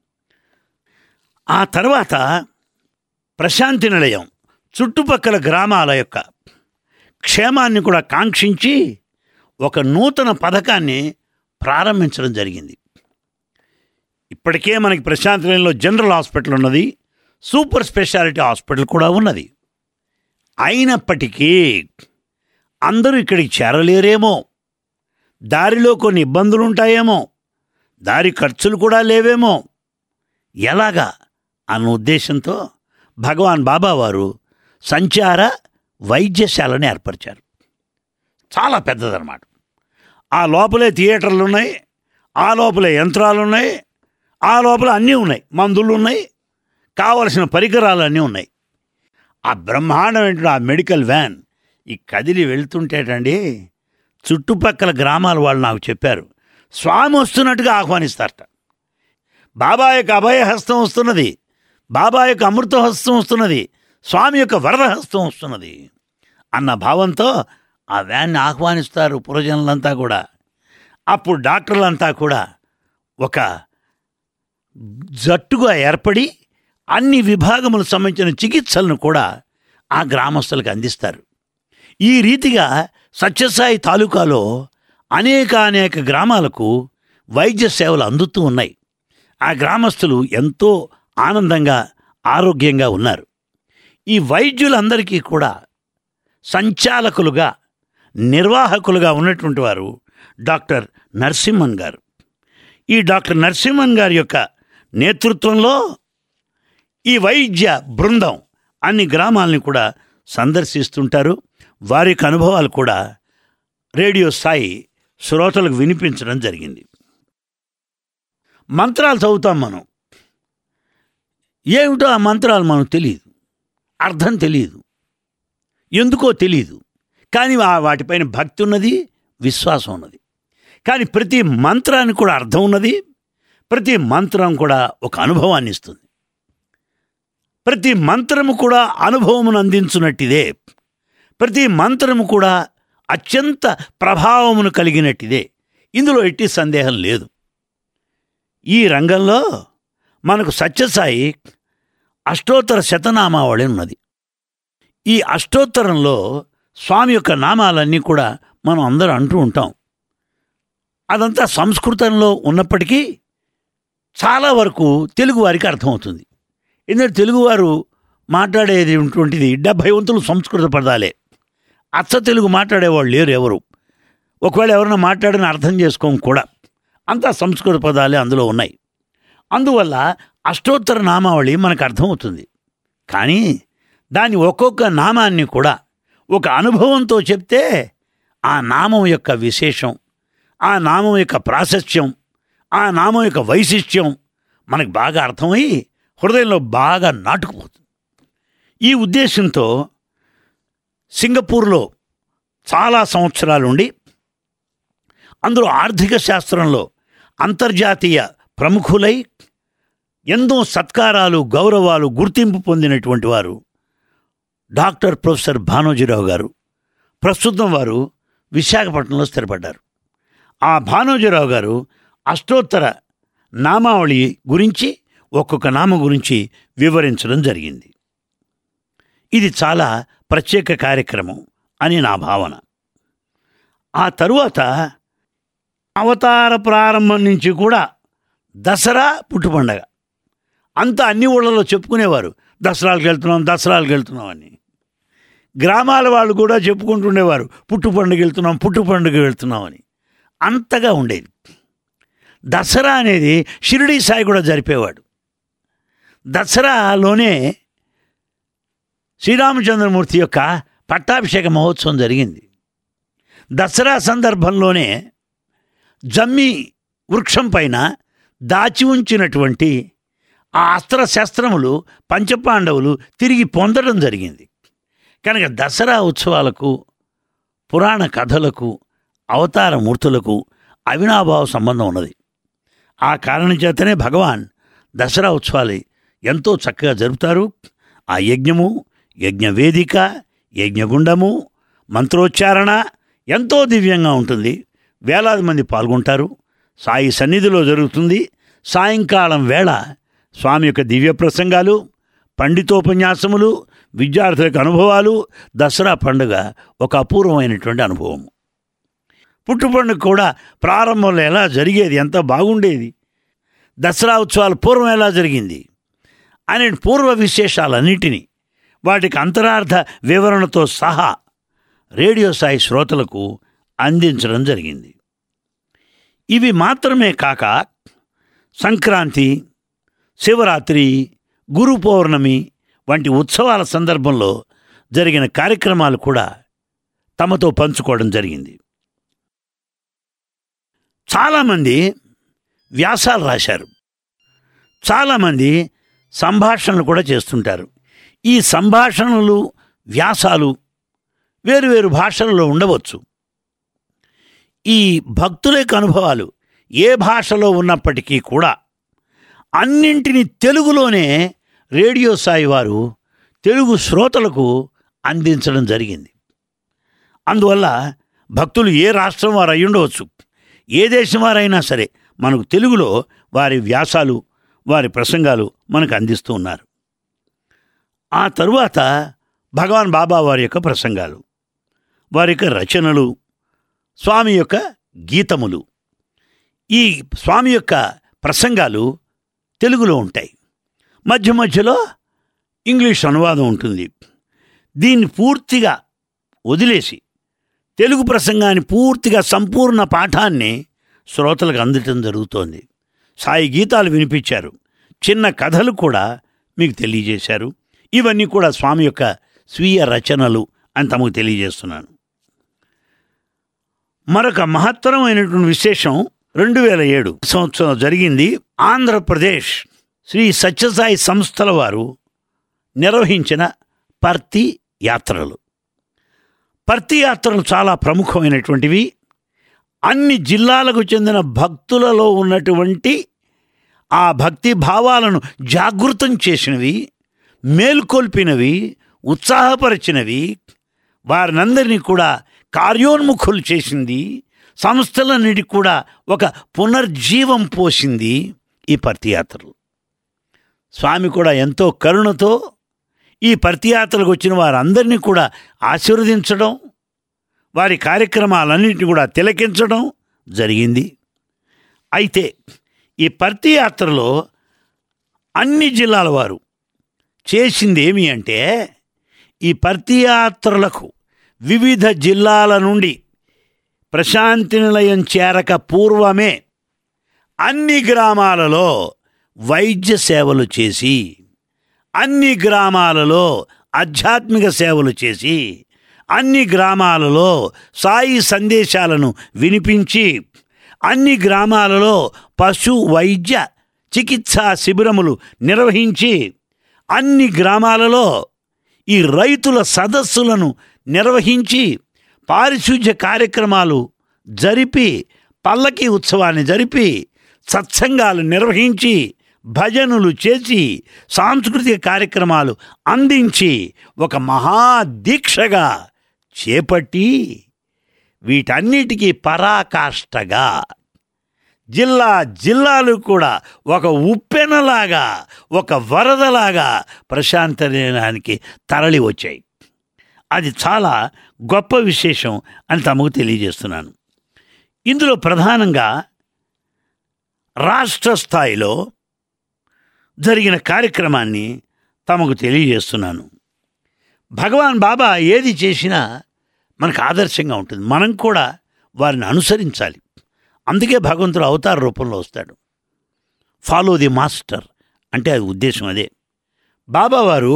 ఆ తర్వాత ప్రశాంతి నిలయం చుట్టుపక్కల గ్రామాల యొక్క క్షేమాన్ని కూడా కాంక్షించి ఒక నూతన పథకాన్ని ప్రారంభించడం జరిగింది ఇప్పటికే మనకి ప్రశాంతి నిలయంలో జనరల్ హాస్పిటల్ ఉన్నది సూపర్ స్పెషాలిటీ హాస్పిటల్ కూడా ఉన్నది అయినప్పటికీ అందరూ ఇక్కడికి చేరలేరేమో దారిలో కొన్ని ఇబ్బందులు ఉంటాయేమో దారి ఖర్చులు కూడా లేవేమో ఎలాగా అన్న ఉద్దేశంతో భగవాన్ బాబా వారు సంచార వైద్యశాలను ఏర్పరిచారు చాలా పెద్దదన్నమాట ఆ లోపలే థియేటర్లు ఉన్నాయి ఆ లోపలే యంత్రాలు ఉన్నాయి ఆ లోపల అన్నీ ఉన్నాయి మందులు ఉన్నాయి కావలసిన పరికరాలు అన్నీ ఉన్నాయి ఆ బ్రహ్మాండమైన ఆ మెడికల్ వ్యాన్ ఈ కదిలి వెళ్తుంటేటండి చుట్టుపక్కల గ్రామాల వాళ్ళు నాకు చెప్పారు స్వామి వస్తున్నట్టుగా ఆహ్వానిస్తారట బాబా యొక్క అభయ హస్తం వస్తున్నది బాబా యొక్క అమృత హస్తం వస్తున్నది స్వామి యొక్క వరద హస్తం వస్తున్నది అన్న భావంతో ఆ వ్యాన్ని ఆహ్వానిస్తారు పురజనులంతా కూడా అప్పుడు డాక్టర్లంతా కూడా ఒక జట్టుగా ఏర్పడి అన్ని విభాగములకు సంబంధించిన చికిత్సలను కూడా ఆ గ్రామస్తులకు అందిస్తారు ఈ రీతిగా సత్యసాయి తాలూకాలో అనేక అనేక గ్రామాలకు వైద్య సేవలు అందుతూ ఉన్నాయి ఆ గ్రామస్తులు ఎంతో ఆనందంగా ఆరోగ్యంగా ఉన్నారు ఈ వైద్యులందరికీ కూడా సంచాలకులుగా నిర్వాహకులుగా ఉన్నటువంటి వారు డాక్టర్ నరసింహన్ గారు ఈ డాక్టర్ నరసింహన్ గారి యొక్క నేతృత్వంలో ఈ వైద్య బృందం అన్ని గ్రామాలని కూడా సందర్శిస్తుంటారు వారి యొక్క అనుభవాలు కూడా రేడియో స్థాయి శ్రోతలకు వినిపించడం జరిగింది మంత్రాలు చదువుతాం మనం ఏమిటో ఆ మంత్రాలు మనకు తెలియదు అర్థం తెలియదు ఎందుకో తెలియదు కానీ ఆ వాటిపైన భక్తి ఉన్నది విశ్వాసం ఉన్నది కానీ ప్రతి మంత్రానికి కూడా అర్థం ఉన్నది ప్రతి మంత్రం కూడా ఒక అనుభవాన్ని ఇస్తుంది ప్రతి మంత్రము కూడా అనుభవమును అందించున్నట్టిదే ప్రతి మంత్రము కూడా అత్యంత ప్రభావమును కలిగినట్టిదే ఇందులో ఎట్టి సందేహం లేదు ఈ రంగంలో మనకు సత్యసాయి అష్టోత్తర శతనామావళి ఉన్నది ఈ అష్టోత్తరంలో స్వామి యొక్క నామాలన్నీ కూడా మనం అందరూ అంటూ ఉంటాం అదంతా సంస్కృతంలో ఉన్నప్పటికీ చాలా వరకు తెలుగు వారికి అర్థమవుతుంది ఎందుకంటే తెలుగువారు మాట్లాడేది ఉన్నటువంటిది డెబ్భై వంతులు సంస్కృత పదాలే అచ్చ తెలుగు మాట్లాడేవాళ్ళు లేరు ఎవరు ఒకవేళ ఎవరైనా మాట్లాడిన అర్థం చేసుకోం కూడా అంతా సంస్కృత పదాలే అందులో ఉన్నాయి అందువల్ల అష్టోత్తర నామావళి మనకు అర్థమవుతుంది కానీ దాని ఒక్కొక్క నామాన్ని కూడా ఒక అనుభవంతో చెప్తే ఆ నామం యొక్క విశేషం ఆ నామం యొక్క ప్రాశస్త్యం ఆ నామం యొక్క వైశిష్ట్యం మనకు బాగా అర్థమై హృదయంలో బాగా నాటుకుపోతుంది ఈ ఉద్దేశంతో సింగపూర్లో చాలా సంవత్సరాలుండి అందులో ఆర్థిక శాస్త్రంలో అంతర్జాతీయ ప్రముఖులై ఎన్నో సత్కారాలు గౌరవాలు గుర్తింపు పొందినటువంటి వారు డాక్టర్ ప్రొఫెసర్ భానోజీరావు గారు ప్రస్తుతం వారు విశాఖపట్నంలో స్థిరపడ్డారు ఆ భానోజీరావు గారు అష్టోత్తర నామావళి గురించి ఒక్కొక్క నామం గురించి వివరించడం జరిగింది ఇది చాలా ప్రత్యేక కార్యక్రమం అని నా భావన ఆ తరువాత అవతార ప్రారంభం నుంచి కూడా దసరా పుట్టుపండగ అంతా అన్ని ఊళ్ళలో చెప్పుకునేవారు దసరాలకు వెళ్తున్నాం దసరాలకు వెళ్తున్నాం అని గ్రామాల వాళ్ళు కూడా చెప్పుకుంటుండేవారు పుట్టు పండుగ వెళ్తున్నాం పుట్టు పండుగ వెళ్తున్నాం అని అంతగా ఉండేది దసరా అనేది షిరిడీ సాయి కూడా జరిపేవాడు దసరాలోనే శ్రీరామచంద్రమూర్తి యొక్క పట్టాభిషేక మహోత్సవం జరిగింది దసరా సందర్భంలోనే జమ్మి వృక్షం పైన దాచి ఉంచినటువంటి ఆ అస్త్ర శస్త్రములు పంచపాండవులు తిరిగి పొందడం జరిగింది కనుక దసరా ఉత్సవాలకు పురాణ కథలకు అవతార మూర్తులకు అవినాభావ సంబంధం ఉన్నది ఆ కారణం చేతనే భగవాన్ దసరా ఉత్సవాలు ఎంతో చక్కగా జరుపుతారు ఆ యజ్ఞము యజ్ఞవేదిక యజ్ఞగుండము మంత్రోచ్చారణ ఎంతో దివ్యంగా ఉంటుంది వేలాది మంది పాల్గొంటారు సాయి సన్నిధిలో జరుగుతుంది సాయంకాలం వేళ స్వామి యొక్క దివ్య ప్రసంగాలు పండితోపన్యాసములు విద్యార్థులకు అనుభవాలు దసరా పండుగ ఒక అపూర్వమైనటువంటి అనుభవం పుట్టు పండుగ కూడా ప్రారంభంలో ఎలా జరిగేది ఎంత బాగుండేది దసరా ఉత్సవాలు పూర్వం ఎలా జరిగింది అనే పూర్వ విశేషాలన్నిటినీ వాటికి అంతరార్థ వివరణతో సహా రేడియో సాయి శ్రోతలకు అందించడం జరిగింది ఇవి మాత్రమే కాక సంక్రాంతి శివరాత్రి గురు పౌర్ణమి వంటి ఉత్సవాల సందర్భంలో జరిగిన కార్యక్రమాలు కూడా తమతో పంచుకోవడం జరిగింది చాలామంది వ్యాసాలు రాశారు చాలామంది సంభాషణలు కూడా చేస్తుంటారు ఈ సంభాషణలు వ్యాసాలు వేరువేరు భాషలలో ఉండవచ్చు ఈ భక్తుల యొక్క అనుభవాలు ఏ భాషలో ఉన్నప్పటికీ కూడా అన్నింటినీ తెలుగులోనే రేడియో సాయి వారు తెలుగు శ్రోతలకు అందించడం జరిగింది అందువల్ల భక్తులు ఏ రాష్ట్రం వారు అయి ఉండవచ్చు ఏ దేశం వారైనా సరే మనకు తెలుగులో వారి వ్యాసాలు వారి ప్రసంగాలు మనకు అందిస్తూ ఉన్నారు ఆ తరువాత భగవాన్ బాబా వారి యొక్క ప్రసంగాలు వారి యొక్క రచనలు స్వామి యొక్క గీతములు ఈ స్వామి యొక్క ప్రసంగాలు తెలుగులో ఉంటాయి మధ్య మధ్యలో ఇంగ్లీష్ అనువాదం ఉంటుంది దీన్ని పూర్తిగా వదిలేసి తెలుగు ప్రసంగాన్ని పూర్తిగా సంపూర్ణ పాఠాన్ని శ్రోతలకు అందటం జరుగుతోంది సాయి గీతాలు వినిపించారు చిన్న కథలు కూడా మీకు తెలియజేశారు ఇవన్నీ కూడా స్వామి యొక్క స్వీయ రచనలు అని తమకు తెలియజేస్తున్నాను మరొక మహత్తరమైనటువంటి విశేషం రెండు వేల ఏడు సంవత్సరం జరిగింది ఆంధ్రప్రదేశ్ శ్రీ సత్యసాయి సంస్థల వారు నిర్వహించిన పర్తి యాత్రలు పర్తి యాత్రలు చాలా ప్రముఖమైనటువంటివి అన్ని జిల్లాలకు చెందిన భక్తులలో ఉన్నటువంటి ఆ భక్తి భావాలను జాగృతం చేసినవి మేల్కొల్పినవి ఉత్సాహపరిచినవి వారినందరినీ కూడా కార్యోన్ముఖులు చేసింది సంస్థలన్నిటికి కూడా ఒక పునర్జీవం పోసింది ఈ పర్తియాత్రలు స్వామి కూడా ఎంతో కరుణతో ఈ పర్తియాత్రలకు వచ్చిన వారందరినీ కూడా ఆశీర్వదించడం వారి కార్యక్రమాలన్నింటినీ కూడా తిలకించడం జరిగింది అయితే ఈ పర్తి యాత్రలో అన్ని జిల్లాల వారు చేసింది ఏమి అంటే ఈ పర్తియాత్రలకు వివిధ జిల్లాల నుండి ప్రశాంతి నిలయం చేరక పూర్వమే అన్ని గ్రామాలలో వైద్య సేవలు చేసి అన్ని గ్రామాలలో ఆధ్యాత్మిక సేవలు చేసి అన్ని గ్రామాలలో సాయి సందేశాలను వినిపించి అన్ని గ్రామాలలో పశు వైద్య చికిత్సా శిబిరములు నిర్వహించి అన్ని గ్రామాలలో ఈ రైతుల సదస్సులను నిర్వహించి పారిశుధ్య కార్యక్రమాలు జరిపి పల్లకి ఉత్సవాన్ని జరిపి సత్సంగాలు నిర్వహించి భజనలు చేసి సాంస్కృతిక కార్యక్రమాలు అందించి ఒక మహాదీక్షగా చేపట్టి వీటన్నిటికీ పరాకాష్ఠగా జిల్లా జిల్లాలు కూడా ఒక ఉప్పెనలాగా ఒక వరదలాగా ప్రశాంతనానికి తరలి వచ్చాయి అది చాలా గొప్ప విశేషం అని తమకు తెలియజేస్తున్నాను ఇందులో ప్రధానంగా రాష్ట్ర స్థాయిలో జరిగిన కార్యక్రమాన్ని తమకు తెలియజేస్తున్నాను భగవాన్ బాబా ఏది చేసినా మనకు ఆదర్శంగా ఉంటుంది మనం కూడా వారిని అనుసరించాలి అందుకే భగవంతుడు అవతార రూపంలో వస్తాడు ఫాలో ది మాస్టర్ అంటే అది ఉద్దేశం అదే బాబా వారు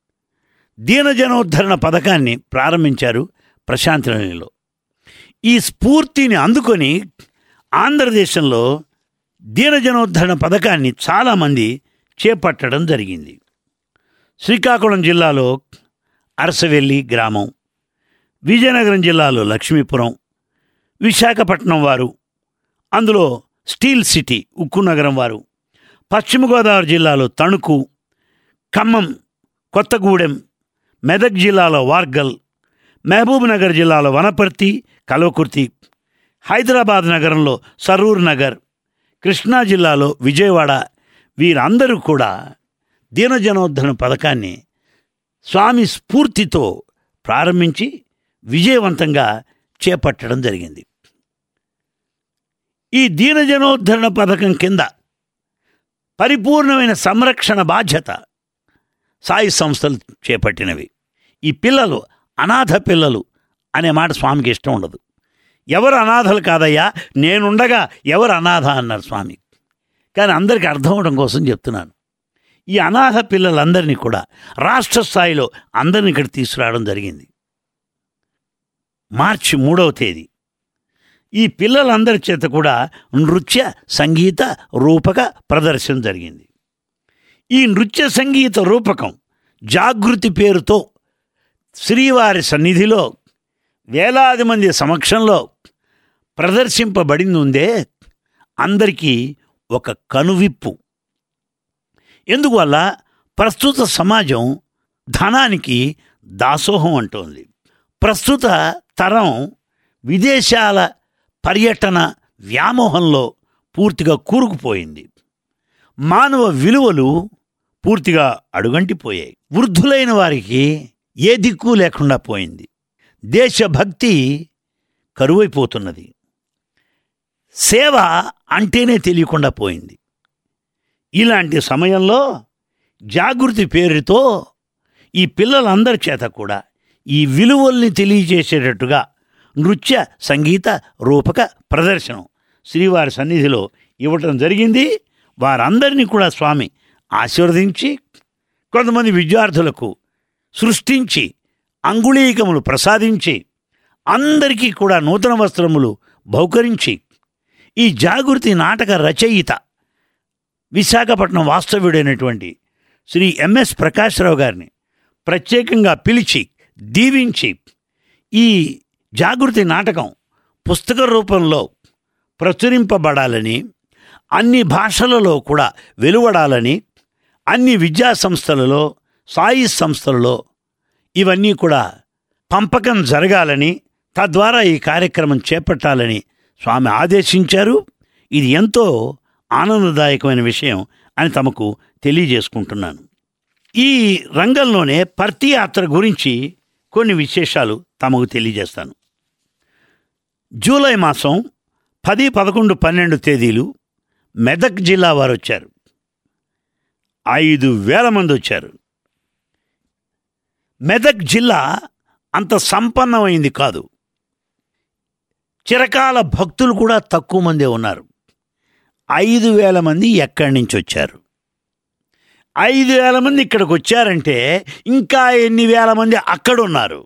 దీనజనోద్ధరణ పథకాన్ని ప్రారంభించారు ప్రశాంతిలో ఈ స్ఫూర్తిని అందుకొని ఆంధ్రదేశంలో దీనజనోద్ధరణ పథకాన్ని చాలామంది చేపట్టడం జరిగింది శ్రీకాకుళం జిల్లాలో అరసవెల్లి గ్రామం విజయనగరం జిల్లాలో లక్ష్మీపురం విశాఖపట్నం వారు అందులో స్టీల్ సిటీ ఉక్కు నగరం వారు పశ్చిమ గోదావరి జిల్లాలో తణుకు ఖమ్మం కొత్తగూడెం మెదక్ జిల్లాలో వార్గల్ మహబూబ్ నగర్ జిల్లాలో వనపర్తి కల్వకుర్తి హైదరాబాద్ నగరంలో సరూర్ నగర్ కృష్ణా జిల్లాలో విజయవాడ వీరందరూ కూడా దీనజనోద్ధరణ పథకాన్ని స్వామి స్ఫూర్తితో ప్రారంభించి విజయవంతంగా చేపట్టడం జరిగింది ఈ దీనజనోద్ధరణ పథకం కింద పరిపూర్ణమైన సంరక్షణ బాధ్యత సాయి సంస్థలు చేపట్టినవి ఈ పిల్లలు అనాథ పిల్లలు అనే మాట స్వామికి ఇష్టం ఉండదు ఎవరు అనాథలు కాదయ్యా నేనుండగా ఎవరు అనాథ అన్నారు స్వామి కానీ అందరికీ అర్థం అవడం కోసం చెప్తున్నాను ఈ అనాథ పిల్లలందరినీ కూడా రాష్ట్ర స్థాయిలో అందరిని ఇక్కడ తీసుకురావడం జరిగింది మార్చి మూడవ తేదీ ఈ పిల్లలందరి చేత కూడా నృత్య సంగీత రూపక ప్రదర్శన జరిగింది ఈ నృత్య సంగీత రూపకం జాగృతి పేరుతో శ్రీవారి సన్నిధిలో వేలాది మంది సమక్షంలో ప్రదర్శింపబడింది ఉందే అందరికీ ఒక కనువిప్పు ఎందువల్ల ప్రస్తుత సమాజం ధనానికి దాసోహం అంటోంది ప్రస్తుత తరం విదేశాల పర్యటన వ్యామోహంలో పూర్తిగా కూరుకుపోయింది మానవ విలువలు పూర్తిగా అడుగంటిపోయాయి వృద్ధులైన వారికి ఏ దిక్కు లేకుండా పోయింది దేశభక్తి కరువైపోతున్నది సేవ అంటేనే తెలియకుండా పోయింది ఇలాంటి సమయంలో జాగృతి పేరుతో ఈ పిల్లలందరి చేత కూడా ఈ విలువల్ని తెలియజేసేటట్టుగా నృత్య సంగీత రూపక ప్రదర్శనం శ్రీవారి సన్నిధిలో ఇవ్వటం జరిగింది వారందరినీ కూడా స్వామి ఆశీర్వదించి కొంతమంది విద్యార్థులకు సృష్టించి అంగుళీకములు ప్రసాదించి అందరికీ కూడా నూతన వస్త్రములు బహుకరించి ఈ జాగృతి నాటక రచయిత విశాఖపట్నం వాస్తవ్యుడైనటువంటి శ్రీ ఎంఎస్ ప్రకాశ్రావు గారిని ప్రత్యేకంగా పిలిచి దీవించి ఈ జాగృతి నాటకం పుస్తక రూపంలో ప్రచురింపబడాలని అన్ని భాషలలో కూడా వెలువడాలని అన్ని విద్యా సంస్థలలో సాయి సంస్థలలో ఇవన్నీ కూడా పంపకం జరగాలని తద్వారా ఈ కార్యక్రమం చేపట్టాలని స్వామి ఆదేశించారు ఇది ఎంతో ఆనందదాయకమైన విషయం అని తమకు తెలియజేసుకుంటున్నాను ఈ రంగంలోనే పర్తి యాత్ర గురించి కొన్ని విశేషాలు తమకు తెలియజేస్తాను జూలై మాసం పది పదకొండు పన్నెండు తేదీలు మెదక్ జిల్లా వారు వచ్చారు ఐదు వేల మంది వచ్చారు మెదక్ జిల్లా అంత సంపన్నమైంది కాదు చిరకాల భక్తులు కూడా తక్కువ మందే ఉన్నారు ఐదు వేల మంది ఎక్కడి నుంచి వచ్చారు ఐదు వేల మంది ఇక్కడికి వచ్చారంటే ఇంకా ఎన్ని వేల మంది అక్కడ ఉన్నారు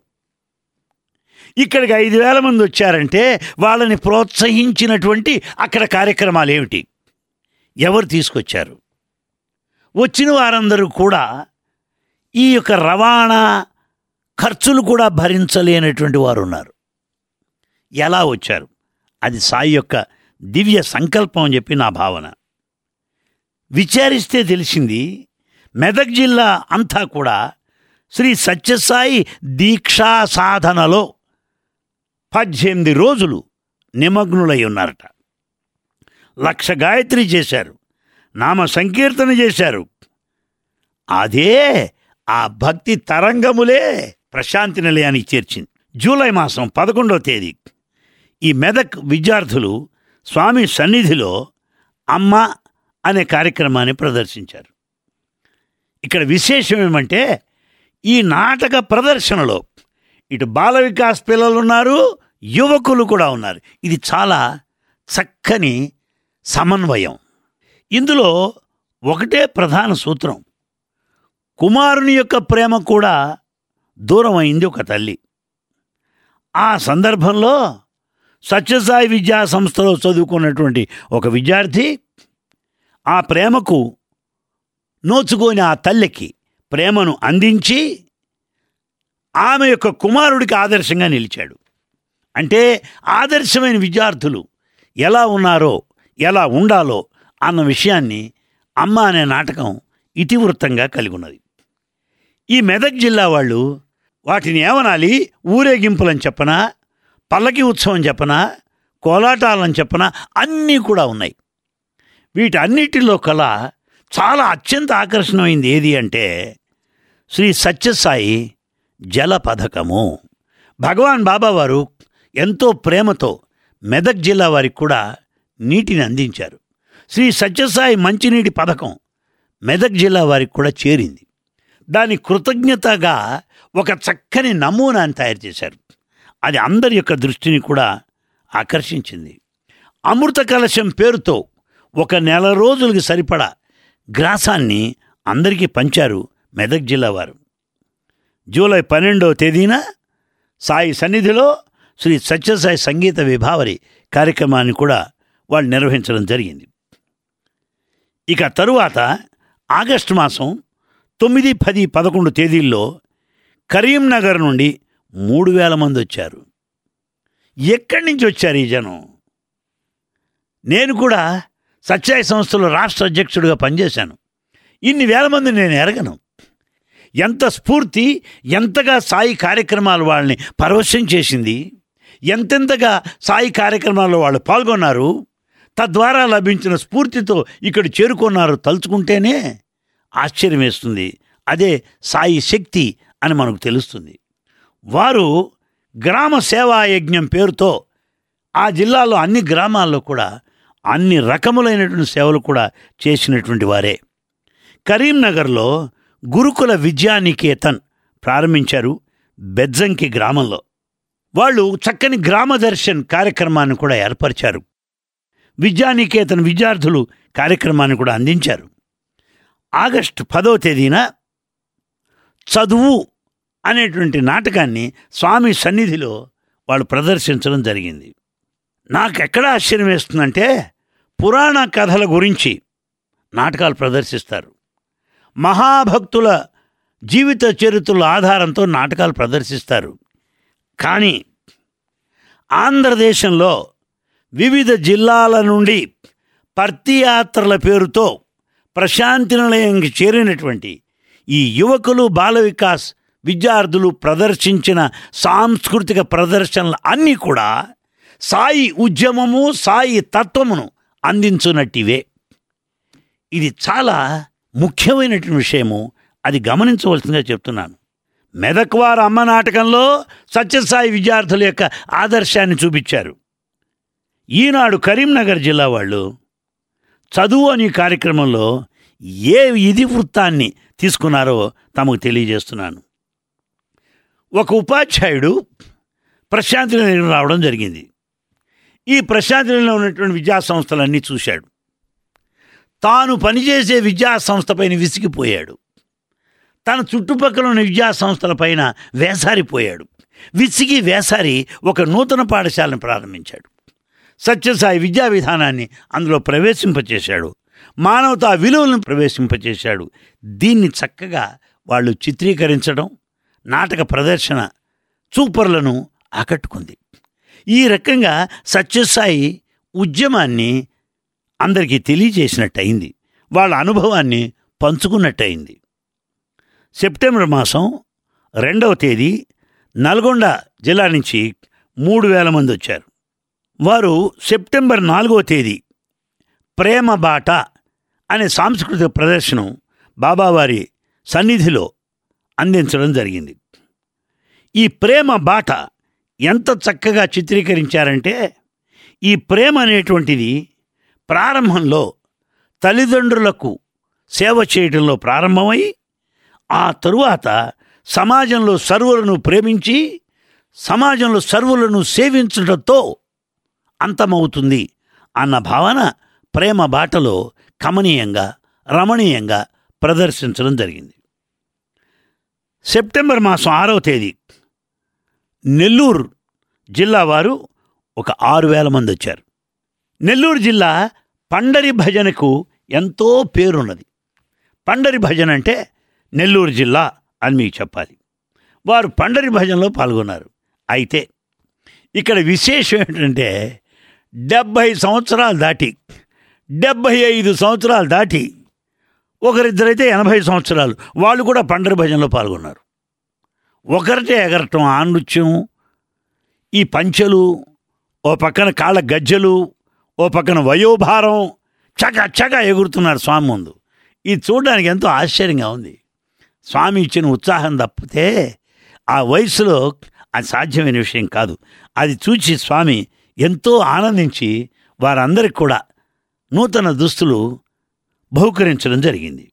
ఇక్కడికి ఐదు వేల మంది వచ్చారంటే వాళ్ళని ప్రోత్సహించినటువంటి అక్కడ కార్యక్రమాలు ఏమిటి ఎవరు తీసుకొచ్చారు వచ్చిన వారందరూ కూడా ఈ యొక్క రవాణా ఖర్చులు కూడా భరించలేనటువంటి వారు ఉన్నారు ఎలా వచ్చారు అది సాయి యొక్క దివ్య సంకల్పం అని చెప్పి నా భావన విచారిస్తే తెలిసింది మెదక్ జిల్లా అంతా కూడా శ్రీ సత్యసాయి దీక్షా సాధనలో పద్దెనిమిది రోజులు నిమగ్నులై ఉన్నారట లక్ష గాయత్రి చేశారు నామ సంకీర్తన చేశారు అదే ఆ భక్తి తరంగములే ప్రశాంతి నిలయానికి చేర్చింది జూలై మాసం పదకొండవ తేదీ ఈ మెదక్ విద్యార్థులు స్వామి సన్నిధిలో అమ్మ అనే కార్యక్రమాన్ని ప్రదర్శించారు ఇక్కడ విశేషం ఏమంటే ఈ నాటక ప్రదర్శనలో ఇటు బాల వికాస్ పిల్లలు ఉన్నారు యువకులు కూడా ఉన్నారు ఇది చాలా చక్కని సమన్వయం ఇందులో ఒకటే ప్రధాన సూత్రం కుమారుని యొక్క ప్రేమ కూడా దూరం అయింది ఒక తల్లి ఆ సందర్భంలో సత్యసాయి విద్యా సంస్థలో చదువుకున్నటువంటి ఒక విద్యార్థి ఆ ప్రేమకు నోచుకొని ఆ తల్లికి ప్రేమను అందించి ఆమె యొక్క కుమారుడికి ఆదర్శంగా నిలిచాడు అంటే ఆదర్శమైన విద్యార్థులు ఎలా ఉన్నారో ఎలా ఉండాలో అన్న విషయాన్ని అమ్మ అనే నాటకం ఇతివృత్తంగా కలిగి ఉన్నది ఈ మెదక్ జిల్లా వాళ్ళు వాటిని ఏమనాలి ఊరేగింపులని చెప్పనా పల్లకి ఉత్సవం చెప్పనా కోలాటాలని చెప్పనా అన్నీ కూడా ఉన్నాయి వీటన్నిటిలో కల చాలా అత్యంత ఆకర్షణమైంది ఏది అంటే శ్రీ సత్యసాయి జల పథకము భగవాన్ బాబా వారు ఎంతో ప్రేమతో మెదక్ జిల్లా వారికి కూడా నీటిని అందించారు శ్రీ సత్యసాయి మంచినీటి పథకం మెదక్ జిల్లా వారికి కూడా చేరింది దాని కృతజ్ఞతగా ఒక చక్కని నమూనాన్ని తయారు చేశారు అది అందరి యొక్క దృష్టిని కూడా ఆకర్షించింది అమృత కలశం పేరుతో ఒక నెల రోజులకి సరిపడా గ్రాసాన్ని అందరికీ పంచారు మెదక్ జిల్లా వారు జూలై పన్నెండవ తేదీన సాయి సన్నిధిలో శ్రీ సత్యసాయి సంగీత విభావరి కార్యక్రమాన్ని కూడా వాళ్ళు నిర్వహించడం జరిగింది ఇక తరువాత ఆగస్టు మాసం తొమ్మిది పది పదకొండు తేదీల్లో కరీంనగర్ నుండి మూడు వేల మంది వచ్చారు ఎక్కడి నుంచి వచ్చారు ఈ జనం నేను కూడా సత్యాయి సంస్థలో రాష్ట్ర అధ్యక్షుడిగా పనిచేశాను ఇన్ని వేల మంది నేను ఎరగను ఎంత స్ఫూర్తి ఎంతగా సాయి కార్యక్రమాలు వాళ్ళని పరవశం చేసింది ఎంతెంతగా సాయి కార్యక్రమాల్లో వాళ్ళు పాల్గొన్నారు తద్వారా లభించిన స్ఫూర్తితో ఇక్కడ చేరుకున్నారు తలుచుకుంటేనే ఆశ్చర్యం వేస్తుంది అదే సాయి శక్తి అని మనకు తెలుస్తుంది వారు గ్రామ సేవా యజ్ఞం పేరుతో ఆ జిల్లాలో అన్ని గ్రామాల్లో కూడా అన్ని రకములైనటువంటి సేవలు కూడా చేసినటువంటి వారే కరీంనగర్లో గురుకుల విద్యానికేతన్ ప్రారంభించారు బెజ్జంకి గ్రామంలో వాళ్ళు చక్కని గ్రామ దర్శన్ కార్యక్రమాన్ని కూడా ఏర్పరిచారు విద్యానికేతన్ విద్యార్థులు కార్యక్రమాన్ని కూడా అందించారు ఆగస్టు పదో తేదీన చదువు అనేటువంటి నాటకాన్ని స్వామి సన్నిధిలో వాళ్ళు ప్రదర్శించడం జరిగింది నాకు ఎక్కడ ఆశ్చర్యం వేస్తుందంటే పురాణ కథల గురించి నాటకాలు ప్రదర్శిస్తారు మహాభక్తుల జీవిత చరిత్రల ఆధారంతో నాటకాలు ప్రదర్శిస్తారు కానీ ఆంధ్రదేశంలో వివిధ జిల్లాల నుండి పర్తియాత్రల పేరుతో ప్రశాంతి నిలయంకి చేరినటువంటి ఈ యువకులు బాల వికాస్ విద్యార్థులు ప్రదర్శించిన సాంస్కృతిక ప్రదర్శనలు అన్నీ కూడా సాయి ఉద్యమము సాయి తత్వమును అందించున్నట్టివే ఇది చాలా ముఖ్యమైనటువంటి విషయము అది గమనించవలసిందిగా చెప్తున్నాను మెదక్వారు అమ్మ నాటకంలో సత్యసాయి విద్యార్థుల యొక్క ఆదర్శాన్ని చూపించారు ఈనాడు కరీంనగర్ జిల్లా వాళ్ళు చదువు అనే కార్యక్రమంలో ఏ ఇది వృత్తాన్ని తీసుకున్నారో తమకు తెలియజేస్తున్నాను ఒక ఉపాధ్యాయుడు ప్రశాంతి నిలయం రావడం జరిగింది ఈ ప్రశాంతి నిలయంలో ఉన్నటువంటి విద్యా సంస్థలన్నీ చూశాడు తాను పనిచేసే విద్యా సంస్థపైన విసిగిపోయాడు తన చుట్టుపక్కల ఉన్న విద్యా సంస్థలపైన వేసారిపోయాడు విసిగి వేసారి ఒక నూతన పాఠశాలను ప్రారంభించాడు సత్యసాయి విద్యా విధానాన్ని అందులో ప్రవేశింపచేశాడు మానవతా విలువలను ప్రవేశింపచేశాడు దీన్ని చక్కగా వాళ్ళు చిత్రీకరించడం నాటక ప్రదర్శన చూపర్లను ఆకట్టుకుంది ఈ రకంగా సత్యసాయి ఉద్యమాన్ని అందరికీ తెలియజేసినట్టయింది వాళ్ళ అనుభవాన్ని పంచుకున్నట్టయింది సెప్టెంబర్ మాసం రెండవ తేదీ నల్గొండ జిల్లా నుంచి మూడు వేల మంది వచ్చారు వారు సెప్టెంబర్ నాలుగవ తేదీ ప్రేమ బాట అనే సాంస్కృతిక ప్రదర్శనం బాబావారి సన్నిధిలో అందించడం జరిగింది ఈ ప్రేమ బాట ఎంత చక్కగా చిత్రీకరించారంటే ఈ ప్రేమ అనేటువంటిది ప్రారంభంలో తల్లిదండ్రులకు సేవ చేయడంలో ప్రారంభమై ఆ తరువాత సమాజంలో సర్వులను ప్రేమించి సమాజంలో సర్వులను సేవించడంతో అంతమవుతుంది అన్న భావన ప్రేమ బాటలో కమనీయంగా రమణీయంగా ప్రదర్శించడం జరిగింది సెప్టెంబర్ మాసం ఆరవ తేదీ నెల్లూరు జిల్లా వారు ఒక ఆరు వేల మంది వచ్చారు నెల్లూరు జిల్లా పండరి భజనకు ఎంతో పేరున్నది పండరి భజన అంటే నెల్లూరు జిల్లా అని మీకు చెప్పాలి వారు పండరి భజనలో పాల్గొన్నారు అయితే ఇక్కడ విశేషం ఏంటంటే డెబ్భై సంవత్సరాలు దాటి డెబ్భై ఐదు సంవత్సరాలు దాటి ఒకరిద్దరైతే ఎనభై సంవత్సరాలు వాళ్ళు కూడా పండరి భజనలో పాల్గొన్నారు ఒకరిటే ఎగరటం ఆ నృత్యం ఈ పంచెలు ఓ పక్కన కాళ్ళ గజ్జెలు ఓ పక్కన వయోభారం చక చక ఎగురుతున్నారు స్వామి ముందు ఇది చూడడానికి ఎంతో ఆశ్చర్యంగా ఉంది స్వామి ఇచ్చిన ఉత్సాహం తప్పితే ఆ వయసులో అది సాధ్యమైన విషయం కాదు అది చూసి స్వామి ఎంతో ఆనందించి వారందరికి కూడా నూతన దుస్తులు బహుకరించడం జరిగింది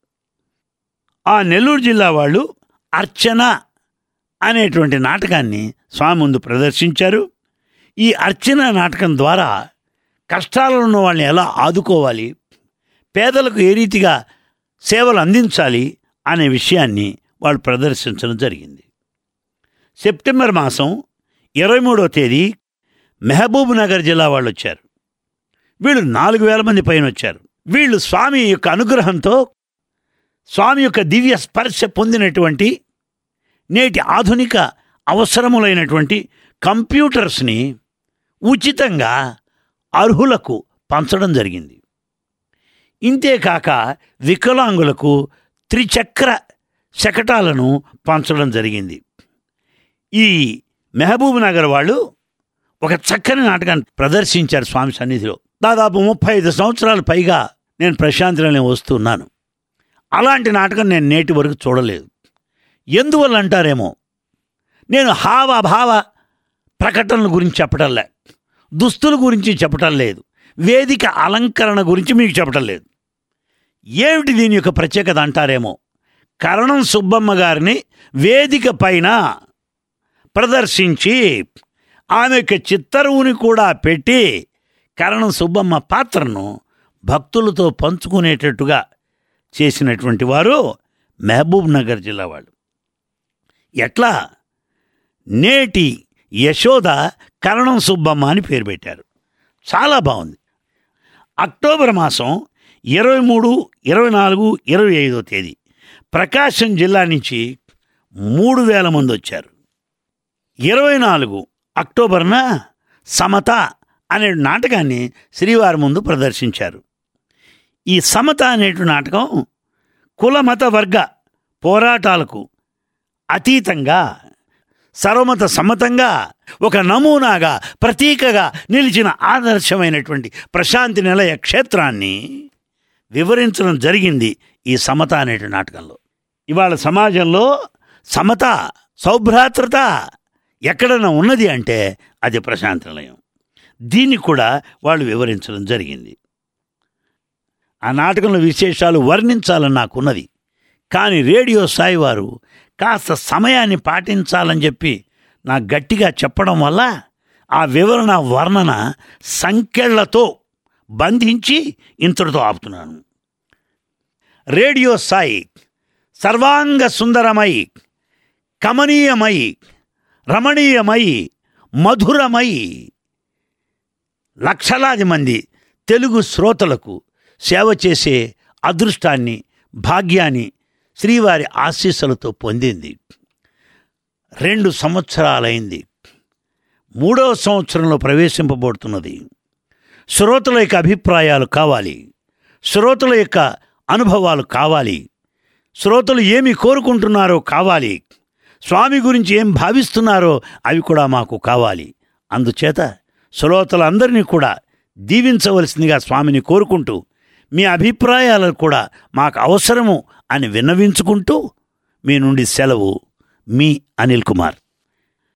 ఆ నెల్లూరు జిల్లా వాళ్ళు అర్చన అనేటువంటి నాటకాన్ని స్వామి ముందు ప్రదర్శించారు ఈ అర్చన నాటకం ద్వారా కష్టాలలో ఉన్న వాళ్ళని ఎలా ఆదుకోవాలి పేదలకు ఏ రీతిగా సేవలు అందించాలి అనే విషయాన్ని వాళ్ళు ప్రదర్శించడం జరిగింది సెప్టెంబర్ మాసం ఇరవై మూడవ తేదీ మహబూబ్ నగర్ జిల్లా వాళ్ళు వచ్చారు వీళ్ళు నాలుగు వేల మంది పైన వచ్చారు వీళ్ళు స్వామి యొక్క అనుగ్రహంతో స్వామి యొక్క దివ్య స్పర్శ పొందినటువంటి నేటి ఆధునిక అవసరములైనటువంటి కంప్యూటర్స్ని ఉచితంగా అర్హులకు పంచడం జరిగింది ఇంతేకాక వికలాంగులకు త్రిచక్ర శకటాలను పంచడం జరిగింది ఈ మహబూబ్ నగర్ వాళ్ళు ఒక చక్కని నాటకాన్ని ప్రదర్శించారు స్వామి సన్నిధిలో దాదాపు ముప్పై ఐదు సంవత్సరాలు పైగా నేను ప్రశాంతిలోనే వస్తున్నాను అలాంటి నాటకం నేను నేటి వరకు చూడలేదు ఎందువల్ల అంటారేమో నేను హావ భావ ప్రకటనల గురించి చెప్పటం లే దుస్తుల గురించి చెప్పటం లేదు వేదిక అలంకరణ గురించి మీకు చెప్పటం లేదు ఏమిటి దీని యొక్క ప్రత్యేకత అంటారేమో కరణం సుబ్బమ్మ గారిని వేదిక పైన ప్రదర్శించి ఆమె యొక్క చిత్తరువుని కూడా పెట్టి కరణం సుబ్బమ్మ పాత్రను భక్తులతో పంచుకునేటట్టుగా చేసినటువంటి వారు మహబూబ్ నగర్ జిల్లా వాళ్ళు ఎట్లా నేటి యశోద కరణం సుబ్బమ్మ అని పేరు పెట్టారు చాలా బాగుంది అక్టోబర్ మాసం ఇరవై మూడు ఇరవై నాలుగు ఇరవై ఐదో తేదీ ప్రకాశం జిల్లా నుంచి మూడు వేల మంది వచ్చారు ఇరవై నాలుగు అక్టోబర్న సమత అనే నాటకాన్ని శ్రీవారి ముందు ప్రదర్శించారు ఈ సమత అనేటు నాటకం కుల మత వర్గ పోరాటాలకు అతీతంగా సర్వమత సమ్మతంగా ఒక నమూనాగా ప్రతీకగా నిలిచిన ఆదర్శమైనటువంటి ప్రశాంతి నిలయ క్షేత్రాన్ని వివరించడం జరిగింది ఈ సమత అనేటి నాటకంలో ఇవాళ సమాజంలో సమత సౌభ్రాతృత ఎక్కడైనా ఉన్నది అంటే అది ప్రశాంతి నిలయం దీన్ని కూడా వాళ్ళు వివరించడం జరిగింది ఆ నాటకంలో విశేషాలు వర్ణించాలని నాకున్నది కానీ రేడియో సాయి వారు కాస్త సమయాన్ని పాటించాలని చెప్పి నాకు గట్టిగా చెప్పడం వల్ల ఆ వివరణ వర్ణన సంఖ్యలతో బంధించి ఇంతటితో ఆపుతున్నాను రేడియో సాయి సర్వాంగ సుందరమై కమనీయమై రమణీయమై మధురమై లక్షలాది మంది తెలుగు శ్రోతలకు సేవ చేసే అదృష్టాన్ని భాగ్యాన్ని శ్రీవారి ఆశీస్సులతో పొందింది రెండు సంవత్సరాలైంది మూడవ సంవత్సరంలో ప్రవేశింపబడుతున్నది శ్రోతల యొక్క అభిప్రాయాలు కావాలి శ్రోతల యొక్క అనుభవాలు కావాలి శ్రోతలు ఏమి కోరుకుంటున్నారో కావాలి స్వామి గురించి ఏం భావిస్తున్నారో అవి కూడా మాకు కావాలి అందుచేత శ్రోతలందరినీ కూడా దీవించవలసిందిగా స్వామిని కోరుకుంటూ మీ అభిప్రాయాలు కూడా మాకు అవసరము అని విన్నవించుకుంటూ మీ నుండి సెలవు మీ అనిల్ కుమార్